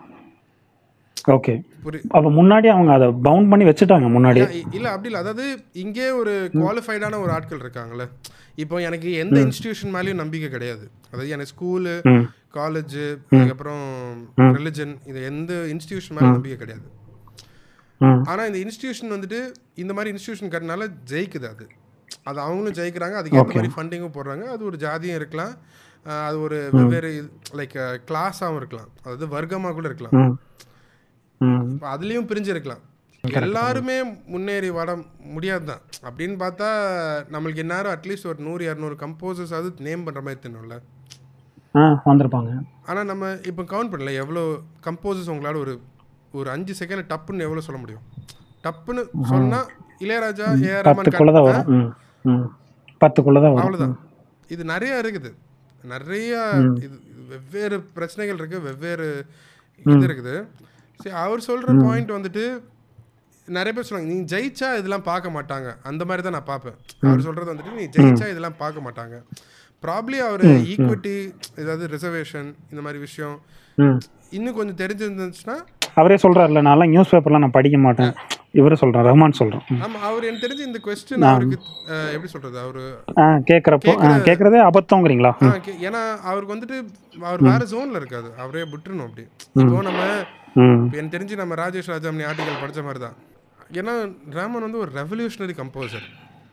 ஓகே புரி அப்போ முன்னாடி அவங்க அதை பவுண்ட் பண்ணி வச்சுட்டாங்க முன்னாடி இல்லை அப்படி இல்லை அதாவது இங்கே ஒரு குவாலிஃபைடான ஒரு ஆட்கள் இருக்காங்கல்ல இப்போ எனக்கு எந்த இன்ஸ்டிடியூஷன் மேலேயும் நம்பிக்கை கிடையாது அதாவது எனக்கு ஸ்கூலு ம் காலேஜ் அதுக்கப்புறம் ரிலிஜன் இது எந்த இன்ஸ்டிடியூஷன் மேலே நம்பிக்கை கிடையாது ம் ஆனால் இந்த இன்ஸ்டிடியூஷன் வந்துட்டு இந்த மாதிரி இன்ஸ்டிடியூஷன் கட்டினால ஜெயிக்குது அது அது அவங்களும் ஜெயிக்கிறாங்க அதுக்கேற்ற மாதிரி ஃபண்டிங்கும் போடுறாங்க அது ஒரு ஜாதியும் இருக்கலாம் அஹ் அது ஒரு வெவ்வேறு லைக் கிளாஸாகவும் இருக்கலாம் அதாவது வர்க்கமாக கூட இருக்கலாம் ம் ம் இப்போ அதுலேயும் பிரிஞ்சு இருக்கலாம் எல்லாருமே முன்னேறி வர முடியாது தான் அப்படின்னு பார்த்தா நம்மளுக்கு இந்நேரம் அட்லீஸ்ட் ஒரு நூறு இரநூறு கம்போசர்ஸ் அது நேம் பண்ணுற மாதிரி தெரியணும்ல ஆ வந்திருப்பாங்க ஆனால் நம்ம இப்போ கவுண்ட் பண்ணல எவ்வளோ கம்போசர்ஸ் உங்களால் ஒரு ஒரு அஞ்சு செகண்ட் டப்புன்னு எவ்வளோ சொல்ல முடியும் டப்புன்னு சொன்னால் இளையராஜா ஏஆர் ரஹ்மான் பத்துக்குள்ளே தான் வரும் ம் ம் பத்துக்குள்ளே தான் வரும் அவ்வளோதான் இது நிறைய இருக்குது நிறைய இது இது வெவ்வேறு பிரச்சனைகள் இருக்கு வெவ்வேறு இது இருக்குது சரி அவர் சொல்ற பாயிண்ட் வந்துட்டு நிறைய பேர் சொல்லுவாங்க நீ ஜெயிச்சா இதெல்லாம் பார்க்க மாட்டாங்க அந்த மாதிரி தான் நான் பார்ப்பேன் அவர் சொல்றது வந்துட்டு நீ ஜெயிச்சா இதெல்லாம் பார்க்க மாட்டாங்க ப்ராப்ளி அவர் ஈக்விட்டி ஏதாவது ரிசர்வேஷன் இந்த மாதிரி விஷயம் ம் இன்னும் கொஞ்சம் தெரிஞ்சிருந்துச்சுன்னா அவரே சொல்கிறாருல நான்லாம் நியூஸ் பேப்பர்லாம் நான் படிக்க மாட்டேன் இவரே சொல்கிறேன் ரஹ்மான் சொல்கிறேன் ஆமா அவர் எனக்கு தெரிஞ்சு இந்த கொஸ்டின் அவருக்கு அஹ், எப்படி சொல்றது அவரு ஆ கேட்குறப்போ ஆ கேட்குறதே அபத்தங்கிறீங்களா ஆ, கே- ஏன்னா அவருக்கு வந்துட்டு அவர் வேற ஜோன்ல இருக்காது அவரே விட்டுறணும் அப்படி இப்போ நம்ம ம் இப்ப எனக்கு தெரிஞ்சு நம்ம ராஜேஷ் ராஜாமணி ஆர்டிகல் படிச்ச மாதிரி தான் ஏன்னா ராமன் வந்து ஒரு ரெவல்யூஷனரி கம்போசர்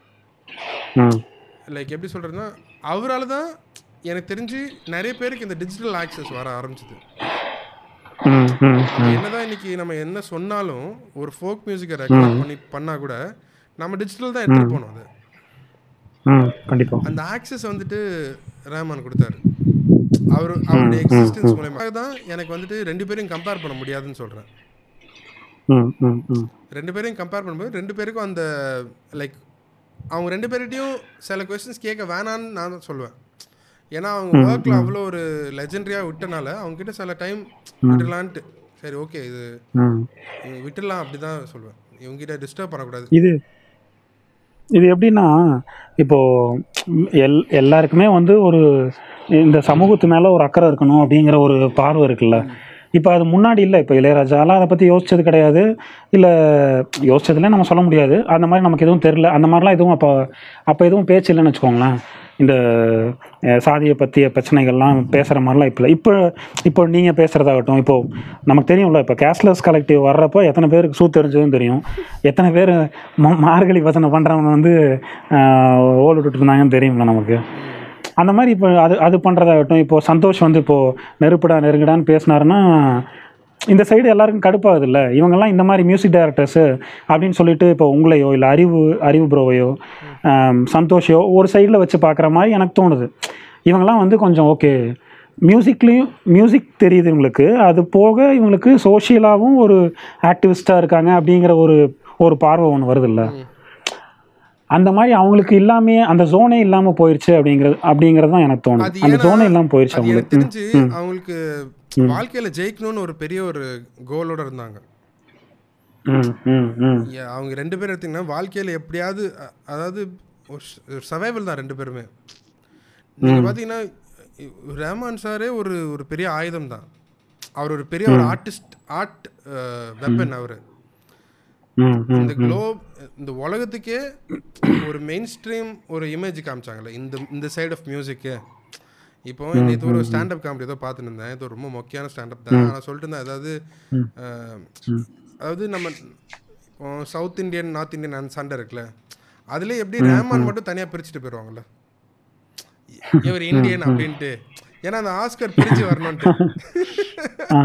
ம் லைக் எப்படி சொல்றதுன்னா அவரால் தான் எனக்கு தெரிஞ்சு நிறைய பேருக்கு இந்த டிஜிட்டல் ஆக்சஸ் வர ஆரம்பிச்சது ம் ம் நம்ம என்னதான் இன்னைக்கு நம்ம என்ன சொன்னாலும் ஒரு ஃபோக் மியூசிக்கை ரெக்கார்ட் பண்ணி பண்ணா கூட நம்ம டிஜிட்டல் தான் எடுத்துட்டு போனோம் அது ம் கண்டிப்பாக அந்த ஆக்சஸ் வந்துட்டு ரஹ்மான் கொடுத்தாரு அவர் அவருடைய எக்ஸிஸ்டன்ஸ் மூலயமா தான் எனக்கு வந்துட்டு ரெண்டு பேரையும் கம்பேர் பண்ண முடியாதுன்னு சொல்றேன் ம் ம் ம் ரெண்டு பேரையும் கம்பேர் பண்ணும்போது ரெண்டு பேருக்கும் அந்த லைக் அவங்க ரெண்டு பேர்கிட்டையும் சில கொஸ்டின்ஸ் கேட்க வேணான்னு நான் தான் சொல்லுவேன் ஏன்னா அவங்க ஒர்க்கில் அவ்வளோ ஒரு லெஜெண்டரியாக விட்டனால அவங்க கிட்ட சில டைம் விட்டுலான்ட்டு சரி ஓகே இது ம் இவங்க விட்டுடலாம் அப்படி தான் சொல்லுவேன் இவங்ககிட்ட டிஸ்டர்ப் பண்ணக்கூடாது இது இது எப்படின்னா இப்போது எல் எல்லாருக்குமே வந்து ஒரு இந்த சமூகத்து மேலே ஒரு அக்கறை இருக்கணும் அப்படிங்கிற ஒரு பார்வை இருக்குல்ல இப்போ அது முன்னாடி இல்லை இப்போ இளையராஜாலாம் அதை பற்றி யோசிச்சது கிடையாது இல்லை யோசிச்சதுல நம்ம சொல்ல முடியாது அந்த மாதிரி நமக்கு எதுவும் தெரில அந்த மாதிரிலாம் எதுவும் அப்போ அப்போ எதுவும் பேச்சு இல்லைன்னு வச்சுக்கோங்களேன் இந்த அஹ், சாதியை பற்றிய பிரச்சனைகள்லாம் பேசுகிற மாதிரிலாம் இப்போ இல்லை இப்போ இப்போ நீங்கள் பேசுகிறதாகட்டும் இப்போது நமக்கு தெரியும்ல இப்போ கேஷ்லெஸ் கலெக்டிவ் வர்றப்போ எத்தனை பேருக்கு சூ தெரிஞ்சதும் தெரியும் எத்தனை பேர் மா- மார்கழி வசனம் பண்ணுறவங்க வந்து ஆஹ், ஓல் விட்டுட்டு இருந்தாங்கன்னு தெரியும்ல நமக்கு அந்த மாதிரி இப்போ அது அது பண்ணுறதாகட்டும் இப்போது சந்தோஷ் வந்து இப்போது நெருப்புடா நெருங்குடான்னு பேசினாருன்னா இந்த சைடு எல்லாருக்கும் கடுப்பாகுது இல்லை இவங்கெல்லாம் இந்த மாதிரி மியூசிக் டைரக்டர்ஸு அப்படின்னு சொல்லிட்டு இப்போ உங்களையோ இல்லை அறிவு அறிவு ப்ரோவையோ ஆம், சந்தோஷையோ ஒரு சைடில் வச்சு பார்க்குற மாதிரி எனக்கு தோணுது இவங்கெல்லாம் வந்து கொஞ்சம் ஓகே மியூசிக்லேயும் மியூசிக் தெரியுது இவங்களுக்கு அது போக இவங்களுக்கு சோஷியலாகவும் ஒரு ஆக்டிவிஸ்டாக இருக்காங்க அப்படிங்கிற ஒரு ஒரு பார்வை ஒன்று வருதுல்ல அந்த மாதிரி அவங்களுக்கு இல்லாமே அந்த ஜோனே இல்லாமல் போயிடுச்சு அப்படிங்கிறது அப்படிங்கிறது தான் எனக்கு தோணுது அது அந்த ஏன்னா- ஜோனே இல்லாமல் போயிடுச்சு அது எனக்கு அவங்களுக்கு தெரிஞ்சு அவங்களுக்கு வாழ்க்கையில ஜெயிக்கணும்னு ஒரு பெரிய ஒரு கோலோட இருந்தாங்க ம் ம் ம் Yeah, அவங்க ரெண்டு பேரும் எடுத்தீங்கன்னா வாழ்க்கையில எப்படியாவது அ- அதாவது ஒரு சர்வைவல் தான் ரெண்டு பேருமே நீங்க பாத்தீங்கன்னா இ- ரஹ்மான் சாரே ஒரு ஒரு பெரிய ஆயுதம் தான் அவர் ஒரு பெரிய ஒரு ஆர்டிஸ்ட் ஆர்ட் வெப்பன் அவர் ம் ம் இந்த குளோப் இந்த உலகத்துக்கே ஒரு மெயின் ஸ்ட்ரீம் ஒரு இமேஜ் காமிச்சாங்கல்ல இந்த இந்த சைடு ஆஃப் மியூசிக்கு இப்போ நேற்று ஒரு ஸ்டாண்டப் காமெடி ஏதோ பார்த்துட்டு இருந்தேன் இது ரொம்ப முக்கியமான ஸ்டாண்டப் தான் நான் சொல்லிட்டு இருந்தேன் அதாவது அஹ், அதாவது நம்ம இப்போ சவுத் இந்தியன் நார்த் இந்தியன் அந்த சண்டை இருக்குல்ல அதுல எப்படி ரேமான் மட்டும் தனியா பிரிச்சுட்டு போயிடுவாங்கல்ல இவர் இந்தியன் அப்படின்ட்டு ஏன்னா அந்த ஆஸ்கர் பிரிச்சு வரணும்ட்டு ஆ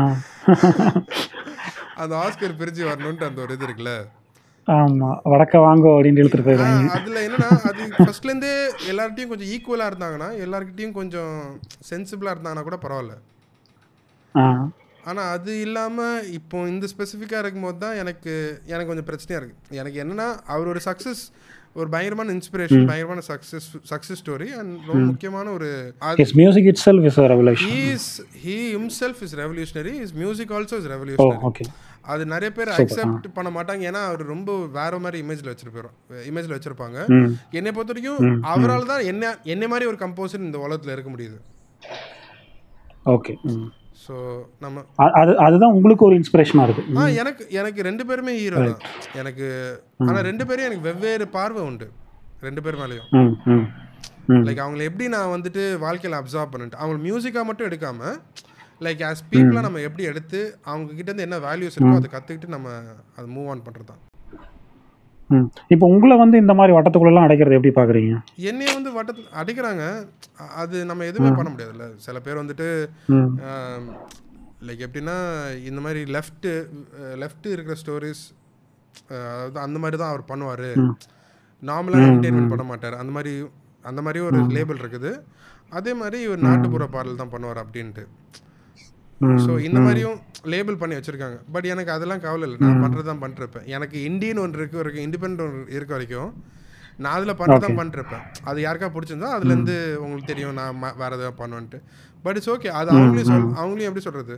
அந்த ஆஸ்கர் பிரிச்சு வரணும்ட்டு அந்த ஒரு இது இருக்குல்ல ஆமாம் வடக்க வாங்கோ அப்படின்னு இழுத்துட்டு போயிடுறாங்க ஆ, அதுல என்னன்னா அது ஃபர்ஸ்ட்ல இருந்தே எல்லார்ட்டையும் கொஞ்சம் ஈக்குவலா இருந்தாங்கன்னா எல்லார்கிட்டயும் கொஞ்சம் சென்சிபிளா இருந்தாங்கன்னா கூட பரவாயில்ல ஆ ஆனா அது இல்லாம இப்போ இந்த ஸ்பெசிஃபிக்கா இருக்கும்போது தான் எனக்கு எனக்கு கொஞ்சம் பிரச்சனையா இருக்கு எனக்கு என்னன்னா அவர் ஒரு சக்சஸ் ஒரு பயங்கரமான இன்ஸ்பிரேஷன் பயங்கரமான சக்சஸ் சக்சஸ் ஸ்டோரி அண்ட் ரொம்ப முக்கியமான ஒரு his music itself is a revelation he is he himself is revolutionary his music also is oh revolutionary okay அது நிறைய பேர் அக்செப்ட் பண்ண மாட்டாங்க ஏன்னா அவர் ரொம்ப வேற மாதிரி இமேஜ்ல வச்சிருப்போம் இமேஜ்ல வச்சிருப்பாங்க ம் என்னை பொறுத்த வரைக்கும் அவரால் தான் என்ன என்ன மாதிரி ஒரு கம்போசர் இந்த உலகத்துல இருக்க முடியுது ஓகே ம் ஸோ நம்ம அ- அது அதுதான் உங்களுக்கு ஒரு இன்ஸ்பிரேஷனாக இருக்குது ஆ எனக்கு எனக்கு ரெண்டு பேருமே ஹீரோ தான் எனக்கு ஆனா ரெண்டு பேரும் எனக்கு வெவ்வேறு பார்வை உண்டு ரெண்டு பேர் மேலேயும் ம் ம் ம் லைக் அவங்களை எப்படி நான் வந்துட்டு வாழ்க்கையில அப்சர்வ் பண்ணிட்டு அவங்க மியூசிக்காக மட்டும் எடுக்காம லைக் ஆஸ் பீப்புளாக நம்ம எப்படி எடுத்து அவங்க கிட்ட இருந்து என்ன வேல்யூஸ் இருக்கோ அதை கற்றுக்கிட்டு நம்ம அதை மூவ் ஆன் பண்ணுறது தான் ம் இப்போ உங்களை வந்து இந்த மாதிரி வட்டத்துக்குள்ளெல்லாம் அடைக்கிறது எப்படி பார்க்குறீங்க என்னைய வந்து வட்டத்தில் அடிக்கிறாங்க அ- அது நம்ம எதுவுமே பண்ண முடியாதுல்ல சில பேர் வந்துட்டு ம் லைக் எப்படின்னா இந்த மாதிரி லெஃப்ட்டு லெஃப்ட் இருக்கிற ஸ்டோரிஸ் அதாவது அந்த மாதிரி தான் அவர் பண்ணுவார் நார்மலாக என்டர்டெயின்மெண்ட் பண்ண மாட்டார் அந்த மாதிரி அந்த மாதிரி ஒரு லேபிள் இருக்குது அதே மாதிரி இவர் நாட்டுப்புற பாடல் தான் பண்ணுவார் அப்படின்ட்டு ம் ஸோ இந்த மாதிரியும் லேபிள் பண்ணி வச்சிருக்காங்க பட் எனக்கு அதெல்லாம் கவலை இல்லை நான் பண்ணுறது தான் பண்ணிருப்பேன் எனக்கு இந்தியன் ஒன்று இருக்கு வரைக்கும் இண்டிபெண்ட் ஒன்று இருக்க வரைக்கும் நான் அதில் பண்ணுறது தான் பண்ணிருப்பேன் அது யாருக்கா பிடிச்சிருந்தா அதுலேருந்து உங்களுக்கு தெரியும் நான் ம- வேற எதாவது பண்ணுவேன்ட்டு பட் இட்ஸ் ஓகே அது அவங்களையும் சொல் அவங்களையும் எப்படி சொல்கிறது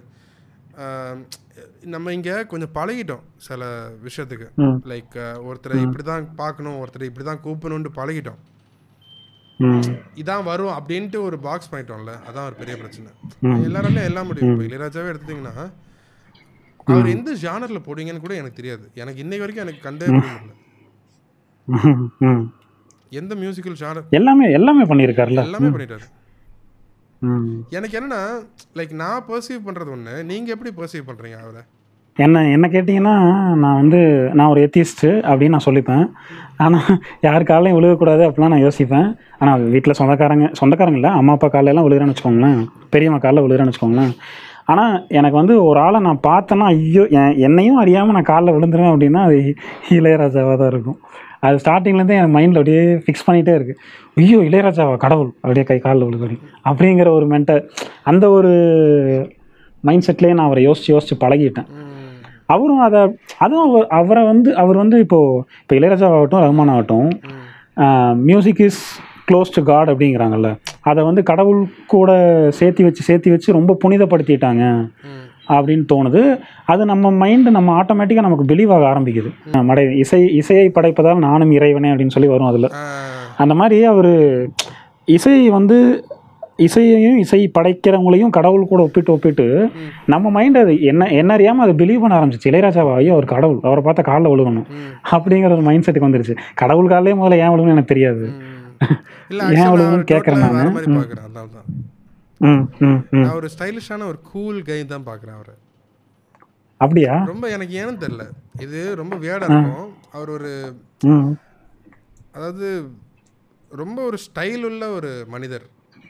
நம்ம இங்கே கொஞ்சம் பழகிட்டோம் சில விஷயத்துக்கு ம். லைக் ஒருத்தரை இப்படி தான் பார்க்கணும் ஒருத்தரை இப்படி தான் கூப்பிடணுன்ட்டு பழகிட்டோம் ம் இதான் வரும் அப்படின்ட்டு ஒரு பாக்ஸ் பண்ணிட்டோம்ல அதான் ஒரு பெரிய பிரச்சனை எல்லாராலையும் எல்லாம் முடியும் இப்போ இளையராஜாவே எடுத்துட்டிங்கன்னா அவர் எந்த ஜானர்ல போடுவீங்கன்னு கூட எனக்கு தெரியாது எனக்கு இன்னைக்கு வரைக்கும் எனக்கு கண்டே முடியல ம், ம் எந்த மியூசிக்கல் ஜானர் எல்லாமே எல்லாமே பண்ணியிருக்காருல்ல எல்லாமே பண்ணிட்டாரு ம் எனக்கு என்னன்னா லைக் நான் பர்சீவ் பண்றது ஒண்ணு நீங்க எப்படி பர்சீவ் பண்றீங்க அவரை என்ன என்ன கேட்டிங்கன்னா நான் வந்து நான் ஒரு எத்திஸ்ட்டு அப்படின்னு நான் சொல்லிப்பேன் ஆனால் யார் காலையும் விழுகக்கூடாது அப்படிலாம் நான் யோசிப்பேன் ஆனால் வீட்டில் சொந்தக்காரங்க சொந்தக்காரங்க இல்லை அம்மா அப்பா காலையெல்லாம் விழுகிறேன்னு வச்சுக்கோங்களேன் பெரியம்மா காலைல விழுகிறேன்னு வச்சுக்கோங்களேன் ஆனால் எனக்கு வந்து ஒரு ஆளை நான் பார்த்தேன்னா ஐயோ என் என்னையும் அறியாமல் நான் காலில் விழுந்துருவேன் அப்படின்னா அது இளையராஜாவாக தான் இருக்கும் அது ஸ்டார்டிங்லேருந்தே என் மைண்டில் அப்படியே ஃபிக்ஸ் பண்ணிகிட்டே இருக்குது ஐயோ இளையராஜாவா கடவுள் அப்படியே கை காலில் விழுது அப்படிங்கிற ஒரு மென்ட அந்த ஒரு மைண்ட் செட்லேயே நான் அவரை யோசித்து யோசித்து பழகிட்டேன் அவரும் அதை அதுவும் அவர் அவரை வந்து அவர் வந்து இப்போது இப்போ இளையராஜா ஆகட்டும் ரஹ்மான் ஆகட்டும் music is close to god அப்படிங்கிறாங்கல்ல அதை வந்து கடவுள் கூட சேர்த்தி வச்சு சேர்த்தி வச்சு ரொம்ப புனிதப்படுத்திட்டாங்க அப்படின்னு தோணுது அது நம்ம மைண்டு நம்ம ஆட்டோமேட்டிக்காக நமக்கு பிலீவ் ஆக ஆரம்பிக்குது மடை இசை இசையை படைப்பதால் நானும் இறைவனே அப்படின்னு சொல்லி வரும் அதில் அந்த மாதிரி அவர் இசை வந்து இசையையும் இசை படைக்கிறவங்களையும் கடவுள் கூட ஒப்பிட்டு ஒப்பிட்டு நம்ம மைண்ட் அது என்ன என்ன அறியாமல் அதை பிலீவ் பண்ண ஆரம்பிச்சிச்சு இளையராஜாவா ஐயோ அவர் கடவுள் அவரை பார்த்தா காலில் விழுகணும் அப்படிங்கிற ஒரு மைண்ட் செட்டுக்கு வந்துருச்சு கடவுள் காலையே முதல்ல ஏன் விழுகணும்னு எனக்கு தெரியாது இல்ல ஏன் actually அவ்வளவு நான் கேட்கறேன் totally வேற நானு. மாதிரி பார்க்குறேன் அதனால தான் ம் ம் ம் நான் ஒரு ஸ்டைலிஷான ஒரு கூல் கை தான் பார்க்குறேன் அவரை அப்படியா ரொம்ப எனக்கு ஏன்னு தெரியல இது ரொம்ப வியர்டா இருக்கும் அவர் ஒரு ம் அதாவது ரொம்ப ஒரு ஸ்டைல் உள்ள ஒரு மனிதர்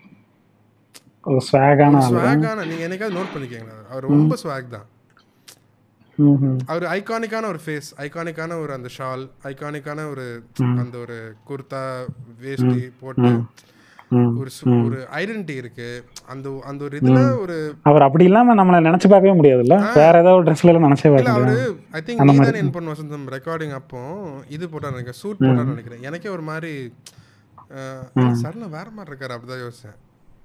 ஒரு ஸ்வாகான ஆள் ஸ்வாகான நீங்க என்னைக்காவது நோட் பண்ணிக்கீங்களா அவர் ரொம்ப ஸ்வாக் தான் ம் ம் அவர் ஐகானிக்கான ஒரு ஃபேஸ் ஐகானிக்கான ஒரு அந்த ஷால் ஐகானிக்கான ஒரு அந்த ஒரு குர்தா வேஷ்டி போட்டு ம் ஒரு சு- ஒரு ஐடென்டிட்டி இருக்கு அந்த அந்த ஒரு இதுல ஒரு அவர் அப்படி இல்லாம நம்மள நினைச்சு பார்க்கவே முடியாதுல்ல வேற ஏதாவது ட்ரெஸ்ல எல்லாம் நினைச்சே இல்ல பார்க்க அவரு முடியாது ஐ திங்க் நீதான் என் பொண்ணு வசந்தம் ரெக்கார்டிங் அப்போ இது போட்டார் நினைக்கிறேன் சூட் போட்டார் நினைக்கிறேன் எனக்கே ஒரு மாதிரி சரண வேற மாதிரி இருக்காரு அப்படிதான் யோசிச்சேன்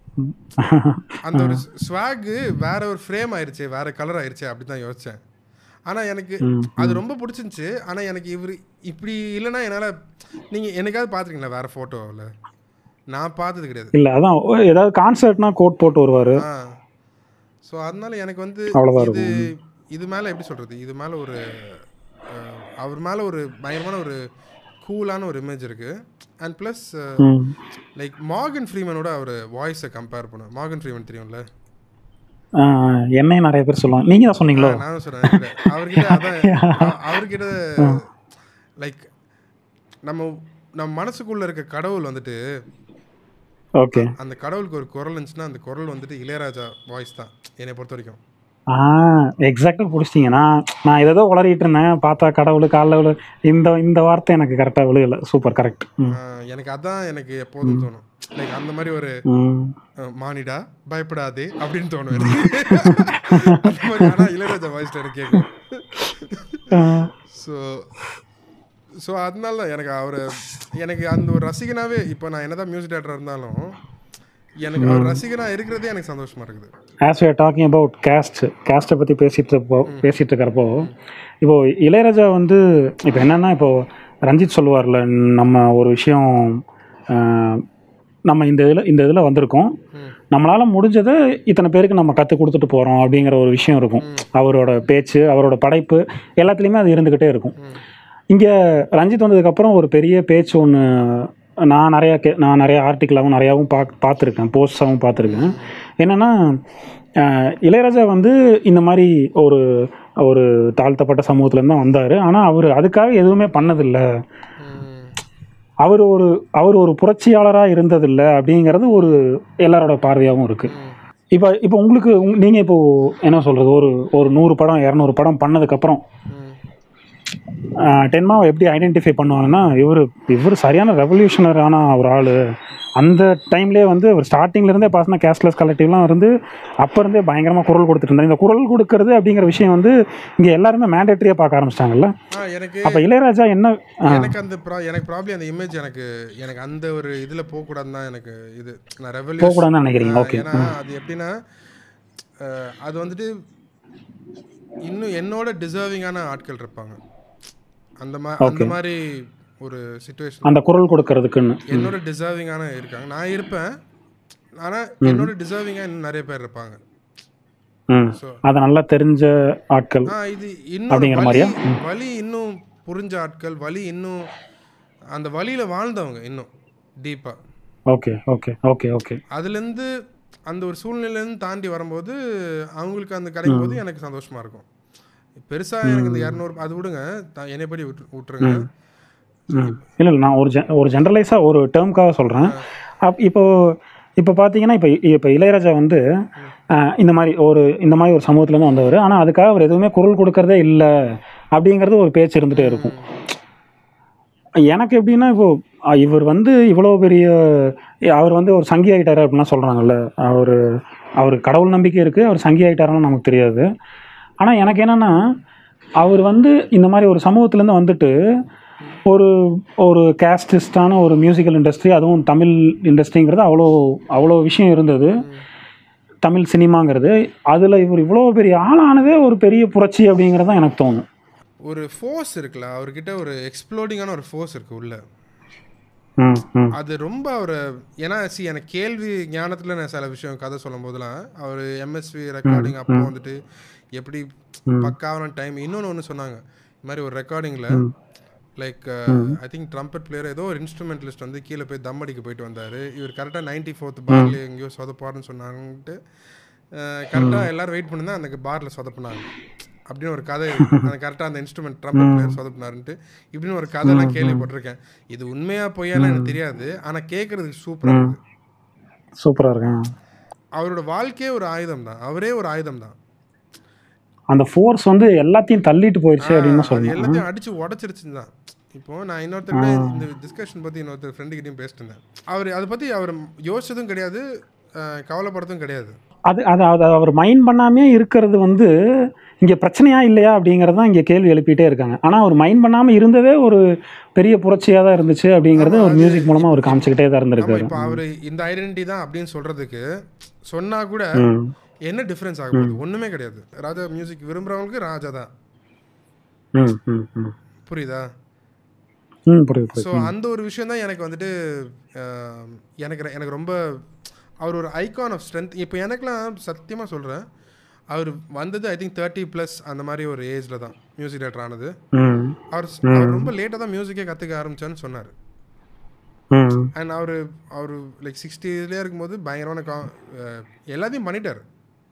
அந்த ஒரு ஸ்வாக் வேற ஒரு ஃப்ரேம் ஆயிருச்சு வேற கலர் ஆயிருச்சு அப்படிதான் யோசிச்சேன் ஆனா எனக்கு ம், அது ரொம்ப பிடிச்சிருந்துச்சு ஆனா எனக்கு இவரு இப்படி இல்லைன்னா என்னால நீங்க என்னைக்காவது பாத்துருக்கீங்களா வேற போட்டோவில் நான் பார்த்தது கிடையாது இல்ல அதான் ஓ, ஏதாவது கான்சர்ட்னா கோட் போட்டு வருவாரு ஆ ஸோ அதனால எனக்கு வந்து அவ்வளவுதான் இது இது மேல எப்படி சொல்றது இது மேல ஒரு அஹ், அவர் மேல ஒரு பயங்கரமான ஒரு கூலான ஒரு இமேஜ் இருக்கு and plus hmm like Morgan ஃப்ரீமனோட அவர் வாய்ஸை கம்பேர் பண்ண மார்கன் ஃப்ரீமன் தெரியும்ல ஆ, என்னையும் நிறைய பேர் சொல்லுவாங்க நீங்க தான் சொன்னீங்களோ நானும் சொல்றேன் அவர்கிட்ட அதான் அ- அவர்கிட்ட லைக் நம்ம நம்ம மனசுக்குள்ள இருக்க கடவுள் வந்துட்டு ஓகே அந்த கடவுளுக்கு ஒரு குரல் இருந்துச்சுன்னா அந்த குரல் வந்துட்டு இளையராஜா வாய்ஸ் தான் என்னை பொறுத்த வரைக்கும் ஆ எக்ஸாக்டாக பிடிச்சிட்டிங்க நான் நான் ஏதோ உளறிட்டு இருந்தேன் பார்த்தா கடவுள் காலைல விழு இந்த இந்த வார்த்தை எனக்கு கரெக்டாக விழுகல சூப்பர் கரெக்ட் ம் ஆஹ் எனக்கு அதான் எனக்கு எப்போதும் தோணும் லைக் அந்த மாதிரி ஒரு ம் அஹ், மானிடா பயப்படாதே அப்படின்னு தோணும் எனக்கு அந்த மாதிரி ஆனா இளையராஜா வாய்ஸ்ல எனக்கு கேட்கும் ஆ, ஸோ ஸோ அதனால தான் எனக்கு அவர் எனக்கு அந்த ஒரு ரசிகனாவே இப்போ நான் என்னதான் மியூசிக் டேரக்டர் இருந்தாலும் எனக்கு அவர் ரசிகனா இருக்கிறதே எனக்கு சந்தோஷமா இருக்குது as we are talking about caste கேஸ்ட்டை பற்றி பேசிட்டு இருப்போ பேசிட்டு இருக்கிறப்போ இப்போ இளையராஜா வந்து இப்போ என்னன்னா இப்போ ரஞ்சித் சொல்லுவார்ல நம்ம ஒரு விஷயம் ஆஹ், நம்ம இந்த இதில் இந்த இதில் வந்திருக்கோம் ம். நம்மளால் முடிஞ்சதை இத்தனை பேருக்கு நம்ம கற்றுக் கொடுத்துட்டு போகிறோம் அப்படிங்கிற ஒரு விஷயம் இருக்கும் அவரோட பேச்சு அவரோட படைப்பு எல்லாத்துலேயுமே அது இருந்துக்கிட்டே இருக்கும் ம். இங்கே ரஞ்சித் வந்ததுக்கப்புறம் ஒரு பெரிய பேச்சு ஒன்று நான் நிறையா கே நான் நிறைய ஆர்டிக்கலாகவும் நிறையாவும் பா பார்த்துருக்கேன் போஸ்டாகவும் பார்த்துருக்கேன் என்னென்னா இளையராஜா வந்து இந்த மாதிரி ஒரு ஒரு தாழ்த்தப்பட்ட சமூகத்துலேருந்து தான் வந்தார் ஆனால் அவர் அதுக்காக எதுவுமே பண்ணதில்லை ம். அவர் ஒரு அவர் ஒரு புரட்சியாளராக இருந்ததில்லை அப்படிங்கிறது ஒரு எல்லாரோட பார்வையாகவும் இருக்குது ம். இப்போ இப்போ உங்களுக்கு நீங்கள் இப்போ என்ன சொல்கிறது ஒரு ஒரு நூறு படம் இரநூறு படம் பண்ணதுக்கப்புறம் ம். டென்மாவை எப்படி ஐடென்டிஃபை பண்ணுவாங்கன்னா இவர் இவர் சரியான ரெவல்யூஷனரான ஒரு ஆள் அந்த டைம்லேயே வந்து ஒரு ஸ்டார்டிங்லேருந்தே பார்த்தா கேஷ்லெஸ் கலெக்டிவ்லாம் இருந்து அப்போ இருந்தே பயங்கரமாக குரல் கொடுத்துட்டு இருந்தார் இந்த குரல் கொடுக்கறது அப்படிங்கிற விஷயம் வந்து இங்கே எல்லாருமே மேண்டேட்டரியாக பார்க்க ஆரம்பிச்சிட்டாங்கல்ல ஆ எனக்கு அப்போ இளையராஜா என்ன ஆ, எனக்கு அந்த ப்ரா எனக்கு ப்ராப்ளம் அந்த இமேஜ் எனக்கு எனக்கு அந்த ஒரு இதுல போக கூடாதுன்னு தான் எனக்கு இது நான் ரெவல்யூஷன் போகக்கூடாதுன்னு நினைக்கிறீங்க ஓகே ஏன்னா அது எப்படின்னா அஹ், அது வந்துட்டு இன்னும் என்னோட டிசர்விங்கான ஆட்கள் இருப்பாங்க அந்த மா அந்த மாதிரி ஒரு சுச்சுவேஷன் அந்த குரல் கொடுக்கறதுக்குன்னு என்னோட டிசர்விங்கான இருக்காங்க நான் இருப்பேன் ஆனா என்னோட டிசர்விங்கா இன்னும் நிறைய பேர் இருப்பாங்க ம் ஸோ அதை நல்லா தெரிஞ்ச ஆட்கள் ஆ இது இன்னும் அப்படிங்கிற வலி மாதிரியா? வலி இன்னும் புரிஞ்ச ஆட்கள் வலி இன்னும் அந்த வலியில வாழ்ந்தவங்க இன்னும் டீப்பா ஓகே ஓகே ஓகே ஓகே அதுலேருந்து அந்த ஒரு சூழ்நிலையிலேருந்து தாண்டி வரும்போது அவங்களுக்கு அந்த கிடைக்கும் போது எனக்கு சந்தோஷமா இருக்கும் பெருசா எனக்கு இந்த இரநூறு அது விடுங்க த- என்னையபடி விட்டு விட்டுருங்க ம் இல்லை இல்லை நான் ஒரு ஜெ ஒரு ஜென்ரலைஸாக ஒரு டேர்முக்காக சொல்கிறேன் அப் இப்போ இப்போ பார்த்தீங்கன்னா இப்போ இப்போ இளையராஜா வந்து ஆஹ், இந்த மாதிரி ஒரு இந்த மாதிரி ஒரு சமூகத்துலேருந்து வந்தவர் ஆனால் அதுக்காக அவர் எதுவுமே குரல் கொடுக்கறதே இல்லை அப்படிங்கிறது ஒரு பேச்சு இருந்துகிட்டே இருக்கும் எனக்கு எப்படின்னா இப்போ அஹ், இவர் வந்து இவ்வளோ பெரிய அவர் வந்து ஒரு சங்கி ஆகிட்டாரு அப்படின்லாம் சொல்கிறாங்கல்ல அவர் அவர் கடவுள் நம்பிக்கை இருக்குது அவர் சங்கி ஆகிட்டாருன்னு நமக்கு தெரியாது ஆனால் எனக்கு என்னென்னா அவர் வந்து இந்த மாதிரி ஒரு சமூகத்துலேருந்து வந்துட்டு ஒரு ஒரு கேஸ்டிஸ்டான ஒரு மியூசிக்கல் இண்டஸ்ட்ரி அதுவும் தமிழ் இண்டஸ்ட்ரிங்கிறது அவ்வளோ அவ்வளோ விஷயம் இருந்தது தமிழ் சினிமாங்கிறது அதில் இவர் இவ்வளோ பெரிய ஆளானதே ஒரு பெரிய புரட்சி அப்படிங்கிறது தான் எனக்கு தோணும் ஒரு ஃபோர்ஸ் இருக்குல்ல அவர்கிட்ட ஒரு எக்ஸ்ப்ளோடிங்கான ஒரு ஃபோர்ஸ் இருக்கு உள்ள ம் ம் அது ரொம்ப அவர் ஏன்னா சி எனக்கு கேள்வி ஞானத்தில் நான் சில விஷயம் கதை சொல்லும் போதெல்லாம் அவர் எம்எஸ்வி ரெக்கார்டிங் அப்போ வந்துட்டு எப்படி பக்காவான டைம் இன்னொன்று ஒன்று சொன்னாங்க இந்த மாதிரி ஒரு ரெக்கார்டிங்கில் like I think trumpet player ஏதோ ஒரு இன்ஸ்ட்ருமெண்டலிஸ்ட் வந்து கீழே போய் தம் அடிக்க போயிட்டு வந்தார் இவர் கரெக்டாக நைன்டி ஃபோர்த் பார்ல எங்கேயோ சொதப்பாருன்னு சொன்னாங்கன்ட்டு கரெக்டாக எல்லாரும் வெயிட் பண்ணி தான் அந்த பாரில் சொதப்புனாங்க அப்படின்னு ஒரு கதை இருக்கு. அந்த கரெக்டாக அந்த இன்ஸ்ட்ருமெண்ட் ட்ரம்பட் பிளேயர் சொதப்புனாருன்ட்டு இப்படின்னு ஒரு கதைலாம் கேள்விப்பட்டிருக்கேன் இது உண்மையா பொய்யான்னு எனக்கு தெரியாது ஆனால் கேட்குறதுக்கு சூப்பராக இருக்குது சூப்பராக இருக்கேன் அவரோட வாழ்க்கையே ஒரு ஆயுதம் தான் அவரே ஒரு ஆயுதம் தான் அந்த ஃபோர்ஸ் வந்து எல்லாத்தையும் தள்ளிட்டு போயிடுச்சு அப்படின்னு அது சொல்லணும் எல்லாத்தையும் அடிச்சு உடச்சிருச்சுன்னு தான் இப்போ நான் இன்னொருத்தர் கூட இந்த டிஸ்கஷன் பற்றி இன்னொருத்தர் ஃப்ரெண்டு கிட்டயும் பேசிட்டு இருந்தேன் அவர் அதை பற்றி அவர் யோசிச்சதும் கிடையாது அஹ், கவலைப்படுறதும் கிடையாது அது அது அது அவர் மைண்ட் பண்ணாமே இருக்கிறது வந்து இங்கே பிரச்சனையா இல்லையா அப்படிங்கிறது தான் இங்கே கேள்வி எழுப்பிட்டே இருக்காங்க ஆனால் அவர் மைண்ட் பண்ணாமல் இருந்ததே ஒரு பெரிய புரட்சியாக தான் இருந்துச்சு அப்படிங்கிறது ஒரு மியூசிக் மூலமாக அவர் காமிச்சிக்கிட்டே தான் ஆமா இருந்திருக்காரு இப்போ அவர் இந்த ஐடென்டிட்டி தான் அப்படின்னு சொல்றதுக்கு சொன்னா கூட ம் என்ன டிஃப்ரென்ஸ் ஆக போகுது ஒண்ணுமே கிடையாது ராஜா மியூசிக் விரும்புறவங்களுக்கு ராஜா தான் ம் ம் ம் புரியுதா ம் புரியுது புரியுது ஸோ அந்த ஒரு விஷயம் தான் எனக்கு வந்துட்டு அஹ், எனக்கு ரெ- எனக்கு ரொம்ப அவர் ஒரு ஐகான் ஆஃப் ஸ்ட்ரென்த் இப்போ எனக்குலாம் சத்தியமாக சொல்கிறேன் அவர் வந்தது ஐ திங்க் தேர்ட்டி ப்ளஸ் அந்த மாதிரி ஒரு ஏஜில் தான் மியூசிக் டேரக்டர் ஆனது ம் அவர் ஸ்- அவர் ரொம்ப லேட்டாக தான் மியூசிக்கே கற்றுக்க ஆரம்பிச்சான்னு சொன்னார் ம் அண்ட் அவர் அவர் லைக் சிக்ஸ்டிலேயே இருக்கும்போது பயங்கரமான கா அஹ், எல்லாத்தையும் பண்ணிட்டார்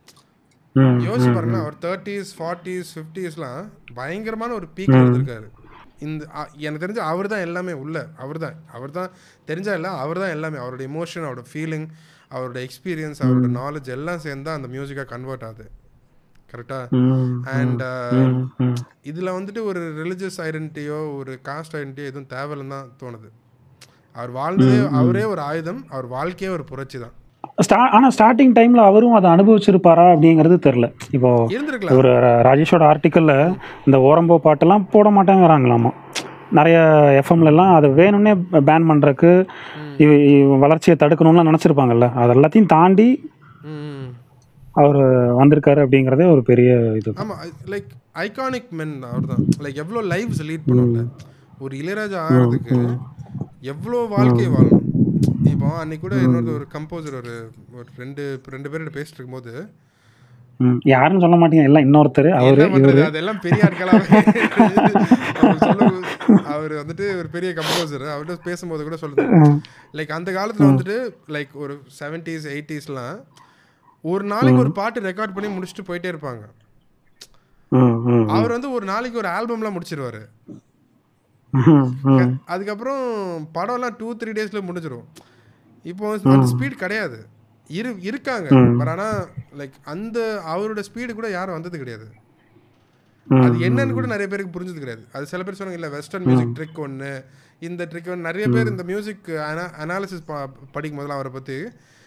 ம் யோசிச்சு பாருங்களேன் அவர் தேர்ட்டிஸ் ஃபார்ட்டிஸ் ஃபிஃப்டிஸ்லாம் பயங்கரமான ஒரு பீக் இருந்திருக்காரு இந்த அ- எனக்கு தெரிஞ்ச அவர் தான் எல்லாமே உள்ள அவர் தான் அவர் தான் தெரிஞ்சா இல்லை அவர் தான் எல்லாமே அவரோட எமோஷன் அவரோட ஃபீலிங் அவரோட எக்ஸ்பீரியன்ஸ் அவரோட நாலேஜ் எல்லாம் சேர்ந்து அந்த மியூசிக்காக கன்வெர்ட் ஆகுது கரெக்டாக ம் அண்ட் ம் ம் இதில் வந்துட்டு ஒரு ரிலிஜியஸ் ஐடென்டிட்டியோ ஒரு காஸ்ட் ஐடென்டிட்டியோ எதுவும் தேவையில்லைன்னு தான் தோணுது அவர் வாழ்ந்ததே அவரே ஒரு ஆயுதம் அவர் வாழ்க்கையே ஒரு புரட்சி தான் ஸ்டா ஆனால் ஸ்டார்டிங் டைமில் அவரும் அதை அனுபவிச்சிருப்பாரா அப்படிங்கிறது தெரில இப்போ இருந்திருக்கலாம் ஒரு ர- ராஜேஷோட ஆர்டிக்கலில் இந்த ஓரம்போ பாட்டெல்லாம் போட மாட்டேங்கிறாங்களாமா நிறைய எஃப்எம்லலாம் அதை வேணும்னே பேன் பண்ணுறக்கு இவ இவ வளர்ச்சியை தடுக்கணும்லாம் நினச்சிருப்பாங்கல்ல அது எல்லாத்தையும் தாண்டி ம் அவர் வந்திருக்காரு அப்படிங்கிறதே ஒரு பெரிய இது ஆமா லைக் ஐகானிக் மென் அவர் தான் லைக் எவ்வளோ லைஃப்ஸ் லீட் பண்ணும்ல ஒரு இளையராஜா ஆகிறதுக்கு எவ்வளோ வாழ்க்கை வாழணும் இப்போ அன்னைக்கு கூட இன்னொரு ஒரு கம்போசர் ஒரு ஒரு ரெண்டு ரெண்டு பேர்கிட்ட பேசிட்டு இருக்கும்போது ம், யாருன்னு சொல்ல மாட்டீங்க எல்லாம் இன்னொருத்தர் அவர் என்ன பண்றது அதெல்லாம் பெரிய ஆட்களாவே அவர் சொல்லும் அவர் வந்துட்டு ஒரு பெரிய கம்போசர் அவர்கிட்ட பேசும்போது கூட சொல்லுது லைக் அந்த காலத்துல வந்துட்டு லைக் ஒரு செவன்டிஸ் எயிட்டிஸ்லாம் ஒரு நாளைக்கு ஒரு பாட்டு ரெக்கார்ட் பண்ணி முடிச்சுட்டு போயிட்டே இருப்பாங்க ம் ம் அவர் வந்து ஒரு நாளைக்கு ஒரு ஆல்பம்லாம் முடிச்சிருவாரு ம், ம் அதுக்கப்புறம் படம்லாம் டூ த்ரீ டேஸில் முடிஞ்சிடும் இப்போ அந்த ஸ்பீட் கிடையாது இரு இருக்காங்க பட் ஆனால் லைக் அந்த அவரோட ஸ்பீடு கூட யாரும் வந்தது கிடையாது ம், அது என்னன்னு கூட நிறைய பேருக்கு புரிஞ்சது கிடையாது அது சில பேர் சொன்னாங்க இல்லை வெஸ்டர்ன் மியூசிக் ட்ரிக் ஒன்று இந்த ட்ரிக் ஒன்று நிறைய பேர் இந்த மியூசிக் அனாலிசிஸ் படிக்கும் போதெல்லாம் அவரை பற்றி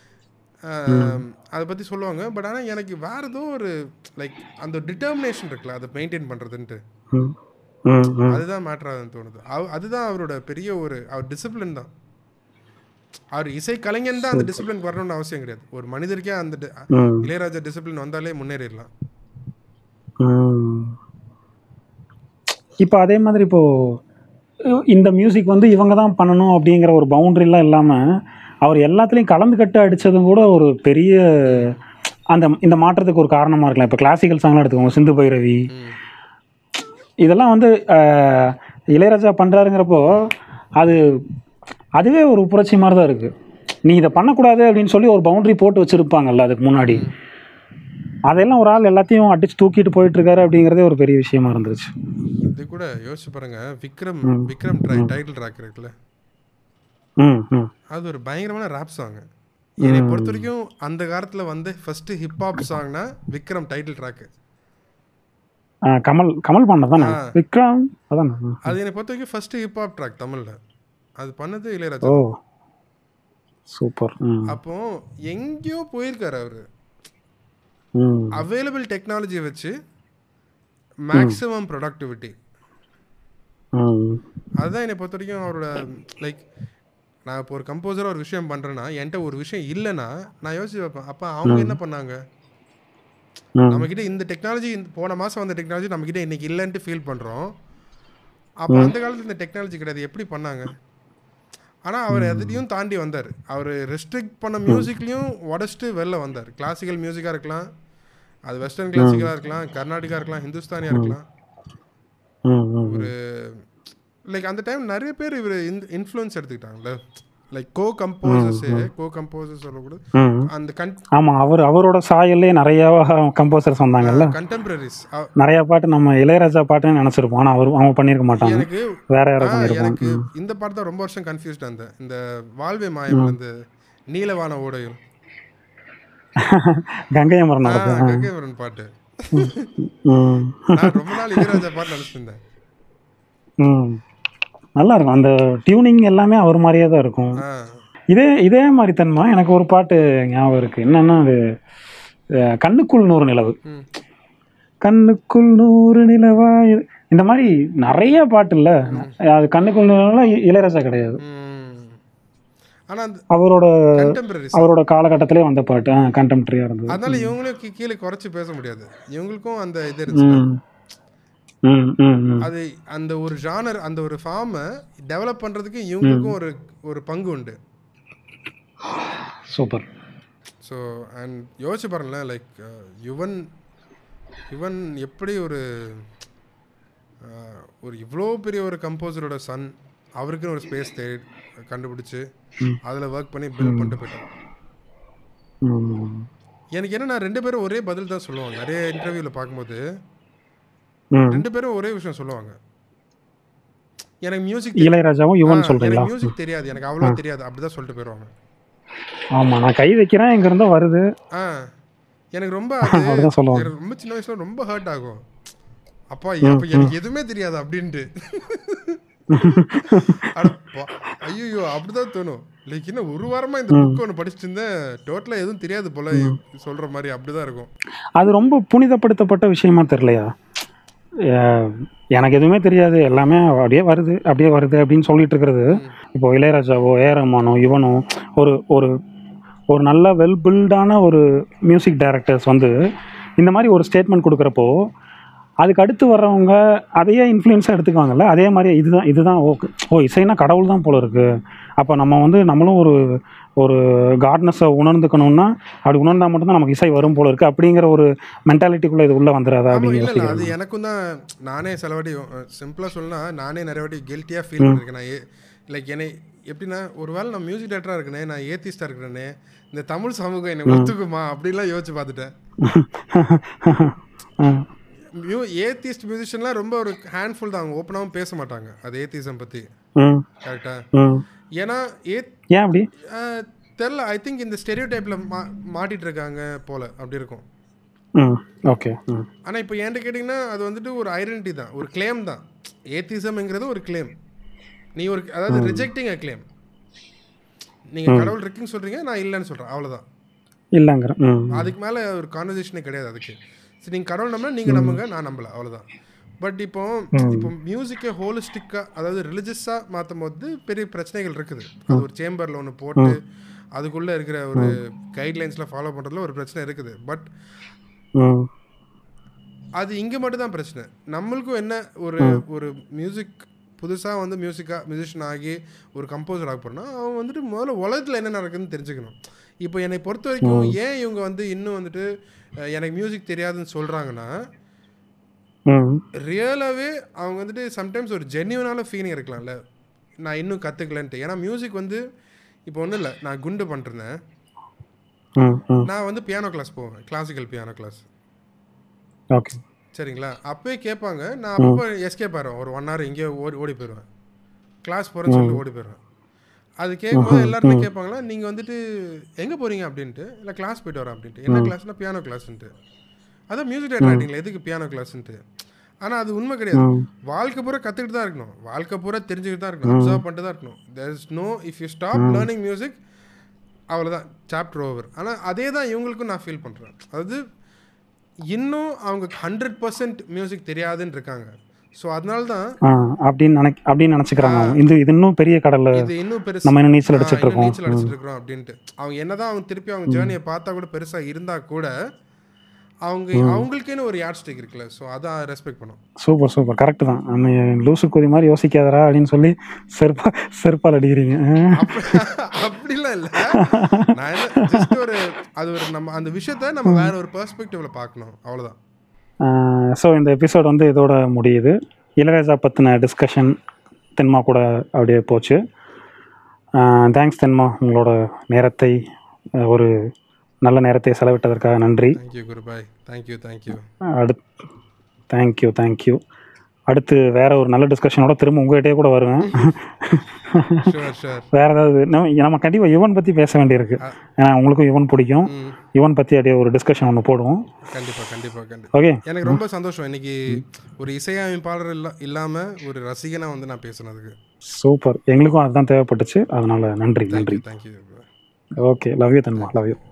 அதை பற்றி சொல்லுவாங்க பட் ஆனால் எனக்கு வேறு ஏதோ ஒரு லைக் அந்த டிட்டர்மினேஷன் இருக்குல்ல அதை மெயின்டைன் பண்ணுறதுன்ட்டு ம், ம், ம். அதுதான் மேட்டர் ஆகுதுன்னு தோணுது அவ அதுதான் அவரோட பெரிய ஒரு அவர் டிசிப்ளின் தான் அவர் இசை கலைஞன் தான் அந்த டிசிப்ளின் வரணும்னு அவசியம் கிடையாது ஒரு மனிதருக்கே அந்த di- ம். இளையராஜா டிசிப்ளின் வந்தாலே முன்னேறிடலாம் ம். இப்போ அதே மாதிரி இப்போ இந்த மியூசிக் வந்து இவங்க தான் பண்ணணும் அப்படிங்கிற ஒரு பவுண்டரிலாம் இல்லாமல் அவர் எல்லாத்துலேயும் கலந்து கட்டு அடித்ததும் கூட ஒரு பெரிய அந்த இந்த மாற்றத்துக்கு ஒரு காரணமாக இருக்கலாம் இப்போ கிளாசிக்கல் சாங்லாம் எடுத்துக்கோங்க சிந்து பைரவி ம். இதெல்லாம் வந்து அஹ், இளையராஜா பண்ணுறாருங்கிறப்போ அது அதுவே ஒரு புரட்சி மாதிரி தான் இருக்குது நீ இதை பண்ணக்கூடாது அப்படின்னு சொல்லி ஒரு பவுண்டரி போட்டு வச்சுருப்பாங்கல்ல அதுக்கு முன்னாடி அதெல்லாம் ஒரு ஆள் எல்லாத்தையும் அடிச்சு தூக்கிட்டு போயிட்டு இருக்காரு அப்படிங்கிறதே ஒரு பெரிய விஷயமா இருந்துச்சு இது கூட யோசிச்சு பாருங்க Vikram Vikram try title track இருக்குல்ல ம் ம் அது ஒரு பயங்கரமான ரேப் சாங் என்னை பொறுத்த வரைக்கும் அந்த காலத்தில் வந்து ஃபர்ஸ்ட் ஹிப்ஹாப் சாங்னா விக்ரம் டைட்டில் ட்ராக்கு ஆ, கமல் கமல் பண்ணது தானே விக்ரம் அதானே ம். அது என்னை பொறுத்த வரைக்கும் ஃபர்ஸ்ட் ஹிப்ஹாப் ட்ராக் தமிழில் அது பண்ணது இளையராஜா ஓ சூப்பர் ம் அப்போ எங்கேயோ போயிருக்காரு அவரு ம் அவைலபிள் டெக்னாலஜியை வச்சு மேக்ஸிமம் ப்ரொடக்டிவிட்டி ம் அதுதான் என்னை பொறுத்த வரைக்கும் அவரோட லைக் நான் இப்போ ஒரு கம்போசராக ஒரு விஷயம் பண்ணுறேன்னா என்கிட்ட ஒரு விஷயம் இல்லைன்னா நான் யோசிச்சு வைப்பேன் அப்போ அவங்க என்ன பண்ணாங்க ம். நம்மக்கிட்ட இந்த டெக்னாலஜி போன மாதம் வந்த டெக்னாலஜி நம்மக்கிட்ட இன்னைக்கு இல்லைன்ட்டு ஃபீல் பண்ணுறோம் அப்போ அந்த காலத்தில் இந்த டெக்னாலஜி கிடையாது எப்படி பண்ணாங்க ஆனால் அவர் எதையும் தாண்டி வந்தார் அவர் ரெஸ்ட்ரிக்ட் பண்ண மியூசிக்லேயும் உடச்சிட்டு வெளில வந்தார் கிளாசிக்கல் மியூசிக்காக இருக்கலாம் அது வெஸ்டர்ன் கிளாசிக்கலாக இருக்கலாம் கர்நாடிகா இருக்கலாம் ஹிந்துஸ்தானியாக இருக்கலாம் ம் ம் ஒரு லைக் அந்த டைம் நிறைய பேர் இவர் இன்ஃப்ளூயன்ஸ் எடுத்துக்கிட்டாங்கல்ல like co composers co composers சொல்லக்கூடாது ம் அந்த கன் ஆமாம் அவர் அவரோட சாயல்லே நிறையா கம்போசர்ஸ் வந்தாங்கல்ல கண்டெம்பரரிஸ் நிறைய பாட்டு நம்ம இளையராஜா பாட்டுன்னு நினச்சிருப்போம் ஆனால் அவர் அவங்க பண்ணியிருக்க மாட்டாங்க எனக்கு வேற யாரோ ஆ, பண்ணியிருப்பாங்க எனக்கு இந்த பாட்டு தான் ரொம்ப வருஷம் கன்ஃபியூஸ்டாக இருந்தேன் இந்த வாழ்வே மாயம் இந்த நீலவான ஓடையும் கங்கை அமரன் ஆ, நடக்கும் கங்கைவரன் பாட்டு ம் நான் ரொம்ப நாள் இளையராஜா பாட்டு நினச்சிருந்தேன் ம் நல்லா இருக்கும் அந்த டியூனிங் எல்லாமே அவர் மாதிரியே தான் இருக்கும் ஆ இதே இதே மாதிரி தன்மா எனக்கு ஒரு பாட்டு ஞாபகம் இருக்கு என்னன்னா அது அஹ், கண்ணுக்குள் நூறு நிலவு ம் கண்ணுக்குள் நூறு நிலவா இது- இந்த மாதிரி நிறைய பாட்டு இல்ல அது கண்ணுக்குள் நூறு நிலவா இ- இளையராஜா கிடையாது ம் ஆனால் அந்த அவரோட கண்டெம்பரரி அவரோட காலகட்டத்திலே வந்த பாட்டு கண்டெம்ட்ரியா இருந்தது அதனால இவங்களும் கீ- கீழே குறைச்சி பேச முடியாது இவங்களுக்கும் அந்த இது இருந்துச்சு ம். ம் ம் ம் அது அந்த ஒரு ஜானர் அந்த ஒரு ஃபார்மை டெவலப் பண்ணுறதுக்கு இவங்களுக்கும் ஒரு ஒரு பங்கு உண்டு சூப்பர் ஸோ அண்ட் யோசிச்சு பாருங்களேன் லைக் யுவன் யுவன் எப்படி ஒரு அஹ், ஒரு இவ்வளோ பெரிய ஒரு கம்போசரோட சன் அவருக்குன்னு ஒரு ஸ்பேஸ் தேடி கண்டுபிடிச்சு அதில் ஒர்க் பண்ணி பில்ட் பண்ணிட்டு போயிட்டான் ம் எனக்கு என்னன்னா ரெண்டு பேரும் ஒரே பதில் தான் சொல்லுவாங்க நிறைய இன்டர்வியூவில் பார்க்கும்போது ம் ரெண்டு பேரும் ஒரே விஷயம் சொல்லுவாங்க எனக்கு மியூசிக் இளையராஜாவும் யுவன் சொல்றீங்களா எனக்கு மியூசிக் தெரியாது எனக்கு அவ்வளோ தெரியாது அப்படிதான் சொல்லிட்டு போயிடுவாங்க ஆமா நான் கை வைக்கிறேன் இங்க இருந்தா வருது ஆ எனக்கு ரொம்ப அது அப்படிதான் சொல்லுவாங்க எனக்கு ரொம்ப சின்ன வயசுல ரொம்ப ஹர்ட் ஆகும் அப்பா அப்ப எனக்கு எதுவுமே தெரியாது அப்படின்ட்டு ஐயோ அப்படிதான் தோணும் லைக் இன்னும் ஒரு வாரமா இந்த புக் ஒன்று படிச்சுட்டு இருந்தேன் டோட்டலா எதுவும் தெரியாது போல சொல்ற மாதிரி அப்படிதான் இருக்கும் அது ரொம்ப புனிதப்படுத்தப்பட்ட விஷயமா தெரியலையா அஹ் எனக்கு எதுவுமே தெரியாது எல்லாமே அப்படியே வருது அப்படியே வருது அப்படின்னு சொல்லிட்டு இருக்கிறது இப்போ இளையராஜாவோ ஏ ரஹ்மானோ இவனோ ஒரு ஒரு ஒரு நல்ல வெல் பில்டான ஒரு மியூசிக் டைரக்டர்ஸ் வந்து இந்த மாதிரி ஒரு ஸ்டேட்மெண்ட் கொடுக்குறப்போ அதுக்கு அடுத்து வர்றவங்க அதையே இன்ஃப்ளூயன்ஸாக எடுத்துக்குவாங்கல்ல அதே மாதிரி இதுதான் இதுதான் ஓகே ஓ இசைனா கடவுள் தான் போல இருக்கு அப்போ நம்ம வந்து நம்மளும் ஒரு ஒரு காட்னஸை உணர்ந்துக்கணும்னா அப்படி உணர்ந்தா மட்டும்தான் நமக்கு இசை வரும் போல இருக்கு அப்படிங்கிற ஒரு மென்டாலிட்டிக்குள்ளே இது உள்ளே வந்துடாதா ஆமா அப்படின்னு இல்ல இல்ல யோசிக்கிறேன் அது எனக்கும் தான் நானே சில வாட்டி சிம்பிளா சொல்லலாம் நானே நிறைய வாட்டி கில்ட்டியா ஃபீல் பண்ணிருக்கேன் நான் லைக் என்னை எப்படின்னா ஒருவேளை நான் மியூசிக் டேரக்டரா இருக்கனே நான் ஏத்திஸ்டா இருக்கிறேனே இந்த தமிழ் சமூகம் என்னை ஒத்துக்குமா அப்படிலாம் யோசிச்சு பார்த்துட்டேன் மியூ ஏத்திஸ்ட் மியூசிஷியன்லாம் ரொம்ப ஒரு ஹேண்ட்ஃபுல் தான் அவங்க ஓப்பனாகவும் பேச மாட்டாங்க அது ஏத்திசம் பற்றி ம் கரெக்டா ம் ஏன்னா ஏ ஏன் அப்படி தெரில ஐ திங்க் இந்த ஸ்டெரியோ டைப்பில் மா மாட்டிட்டு இருக்காங்க போல அப்படி இருக்கும் ம் ஓகே ம் ஆனால் இப்போ என்கிட்ட கேட்டிங்கன்னா அது வந்துட்டு ஒரு ஐடென்டிட்டி தான் ஒரு கிளைம் தான் ஏத்திசம்ங்கிறது ஒரு கிளைம் நீ ஒரு அதாவது ரிஜெக்டிங் அ கிளைம் நீங்கள் கடவுள் இருக்குன்னு சொல்கிறீங்க நான் இல்லைன்னு சொல்கிறேன் அவ்வளோதான் இல்லைங்கிற ம் அதுக்கு மேலே ஒரு கான்வர்சேஷனே கிடையாது அதுக்கு சரி நீங்கள் கடவுள் நம்பினா நீங்கள் நம்புங்க நான் நம்பல அவ்வளோதான் பட் இப்போ இப்போ மியூசிக்கை ஹோலிஸ்டிக்காக அதாவது ரிலிஜியஸாக மாற்றும் போது பெரிய பிரச்சனைகள் இருக்குது அது ஒரு சேம்பரில் ஒன்று போட்டு அதுக்குள்ளே இருக்கிற ஒரு கைட்லைன்ஸில் ஃபாலோ பண்ணுறதுல ஒரு பிரச்சனை இருக்குது பட் ம் அது இங்கே மட்டும் தான் பிரச்சனை நம்மளுக்கும் என்ன ஒரு ஒரு மியூசிக் புதுசாக வந்து மியூசிக்காக மியூசிஷியன் ஆகி ஒரு கம்போசர் ஆக போகிறோம்னா அவன் வந்துட்டு முதல்ல உலகத்தில் என்ன நடக்குதுன்னு தெரிஞ்சுக்கணும் இப்போ என்னை பொறுத்த வரைக்கும் ஏன் இவங்க வந்து இன்னும் வந்துட்டு அஹ், எனக்கு மியூசிக் தெரியாதுன்னு சொல்கிறாங்கன்னா ம் ரியலாகவே அவங்க வந்துட்டு சம்டைம்ஸ் ஒரு ஜென்யூனான ஃபீலிங் இருக்கலாம்ல நான் இன்னும் கற்றுக்கலன்ட்டு ஏன்னா மியூசிக் வந்து இப்போ ஒன்றும் இல்லை நான் குண்டு பண்ணிருந்தேன் ம் ம் நான் வந்து பியானோ கிளாஸ் போவேன் கிளாசிக்கல் பியானோ கிளாஸ் ஓகே சரிங்களா அப்போயே கேட்பாங்க நான் அப்பப்போ எஸ்கேப் ஆகிறேன் ஒரு ஒன் ஹவர் எங்கேயோ ஓடி ஓடி போயிடுவேன் கிளாஸ் போகிறேன்னு சொல்லி ஓடி போயிடுவேன் அது கேட்கும்போது எல்லாருமே கேட்பாங்களா நீங்கள் வந்துட்டு எங்கே போகிறீங்க அப்படின்ட்டு இல்லை கிளாஸ் போயிட்டு வரேன் அப்படின்ட்டு என்ன கிளாஸ்னா பியானோ கிளாஸ்ன்ட்டு அதான் மியூசிக் டேரக்டர் ஆகிட்டீங்களா எதுக்கு பியானோ கிளாஸ்ன்ட்டு ஆனால் அது உண்மை கிடையாது வாழ்க்கை பூரா கற்றுக்கிட்டு தான் இருக்கணும் வாழ்க்கை பூரா தெரிஞ்சுக்கிட்டு தான் இருக்கணும் அப்சர்வ் பண்ணிட்டு தான் இருக்கணும் there is no if you stop learning music அவ்வளோதான் சாப்டர் ஓவர் ஆனால் அதே தான் இவங்களுக்கும் நான் ஃபீல் பண்ணுறேன் அதாவது இன்னும் அவங்க ஹண்ட்ரட் பர்சன்ட் மியூசிக் தெரியாதுன்னு இருக்காங்க ஸோ அதனால தான் ஆ அப்படின்னு நினைக் அப்படின்னு நினச்சிக்கிறாங்க அவங்க இது இது இன்னும் பெரிய கடல்ல இது இன்னும் பெருசு நம்ம இன்னும் நீச்சல் ஆ, அடிச்சிட்டு இன்னும் இருக்கோம் நீச்சல் அடிச்சிட்டு இருக்கிறோம் அப்படின்ட்டு அவங்க என்னதான் அவங்க திருப்பி அவங்க ஜேர்னியை பார்த்தா கூட பெருசா இருந்தா கூட அவங்க அவங்களுக்கேன்னு ஒரு யாட் ஸ்டிக் இருக்குல்ல ஸோ அதான் ரெஸ்பெக்ட் பண்ணும் சூப்பர் சூப்பர் கரெக்ட் தான் நம்ம லூசு கொதி மாதிரி யோசிக்காதடா அப்படின்னு சொல்லி செருப்பா செருப்பால் அடிக்கிறீங்க அப்ப- அப்படிலாம் இல்லை நான் என்ன ஜஸ்ட் ஒரு அது ஒரு நம்ம அந்த விஷயத்த நம்ம வேற ஒரு பெர்ஸ்பெக்டிவ்ல பார்க்கணும் அவ்வளவுதான் ஸோ இந்த எபிசோட் வந்து இதோட முடியுது இளையராஜா பற்றின டிஸ்கஷன் தென்மா கூட அப்படியே போச்சு தேங்க்ஸ் தென்மா உங்களோட நேரத்தை அஹ், ஒரு நல்ல நேரத்தை செலவிட்டதற்காக நன்றி தேங்க்யூ குருபாய் தேங்க்யூ தேங்க்யூ அடுத் தேங்க்யூ தேங்க்யூ அடுத்து வேற ஒரு நல்ல டிஸ்கஷனோட திரும்ப உங்ககிட்டயே கூட வருவேன் ஷுவர் ஷுவர் வேற ஏதாவது நம்ம நம்ம கண்டிப்பாக யுவன் பற்றி பேச வேண்டியிருக்கு ஏன்னா உங்களுக்கும் யுவன் பிடிக்கும் ம் யுவன் பற்றி அப்படியே ஒரு டிஸ்கஷன் ஒன்று போடுவோம் கண்டிப்பா கண்டிப்பா கண்டிப்பா ஓகே எனக்கு ரொம்ப சந்தோஷம் இன்னைக்கு ஒரு இசையமைப்பாளர் இல்ல இல்லாம ஒரு ரசிகனா வந்து நான் பேசுனதுக்கு சூப்பர் எங்களுக்கும் அதுதான் தேவைப்பட்டுச்சு அதனால நன்றி நன்றி தேங்க்யூ ஓகே லவ் யூ தன்மா லவ் யூ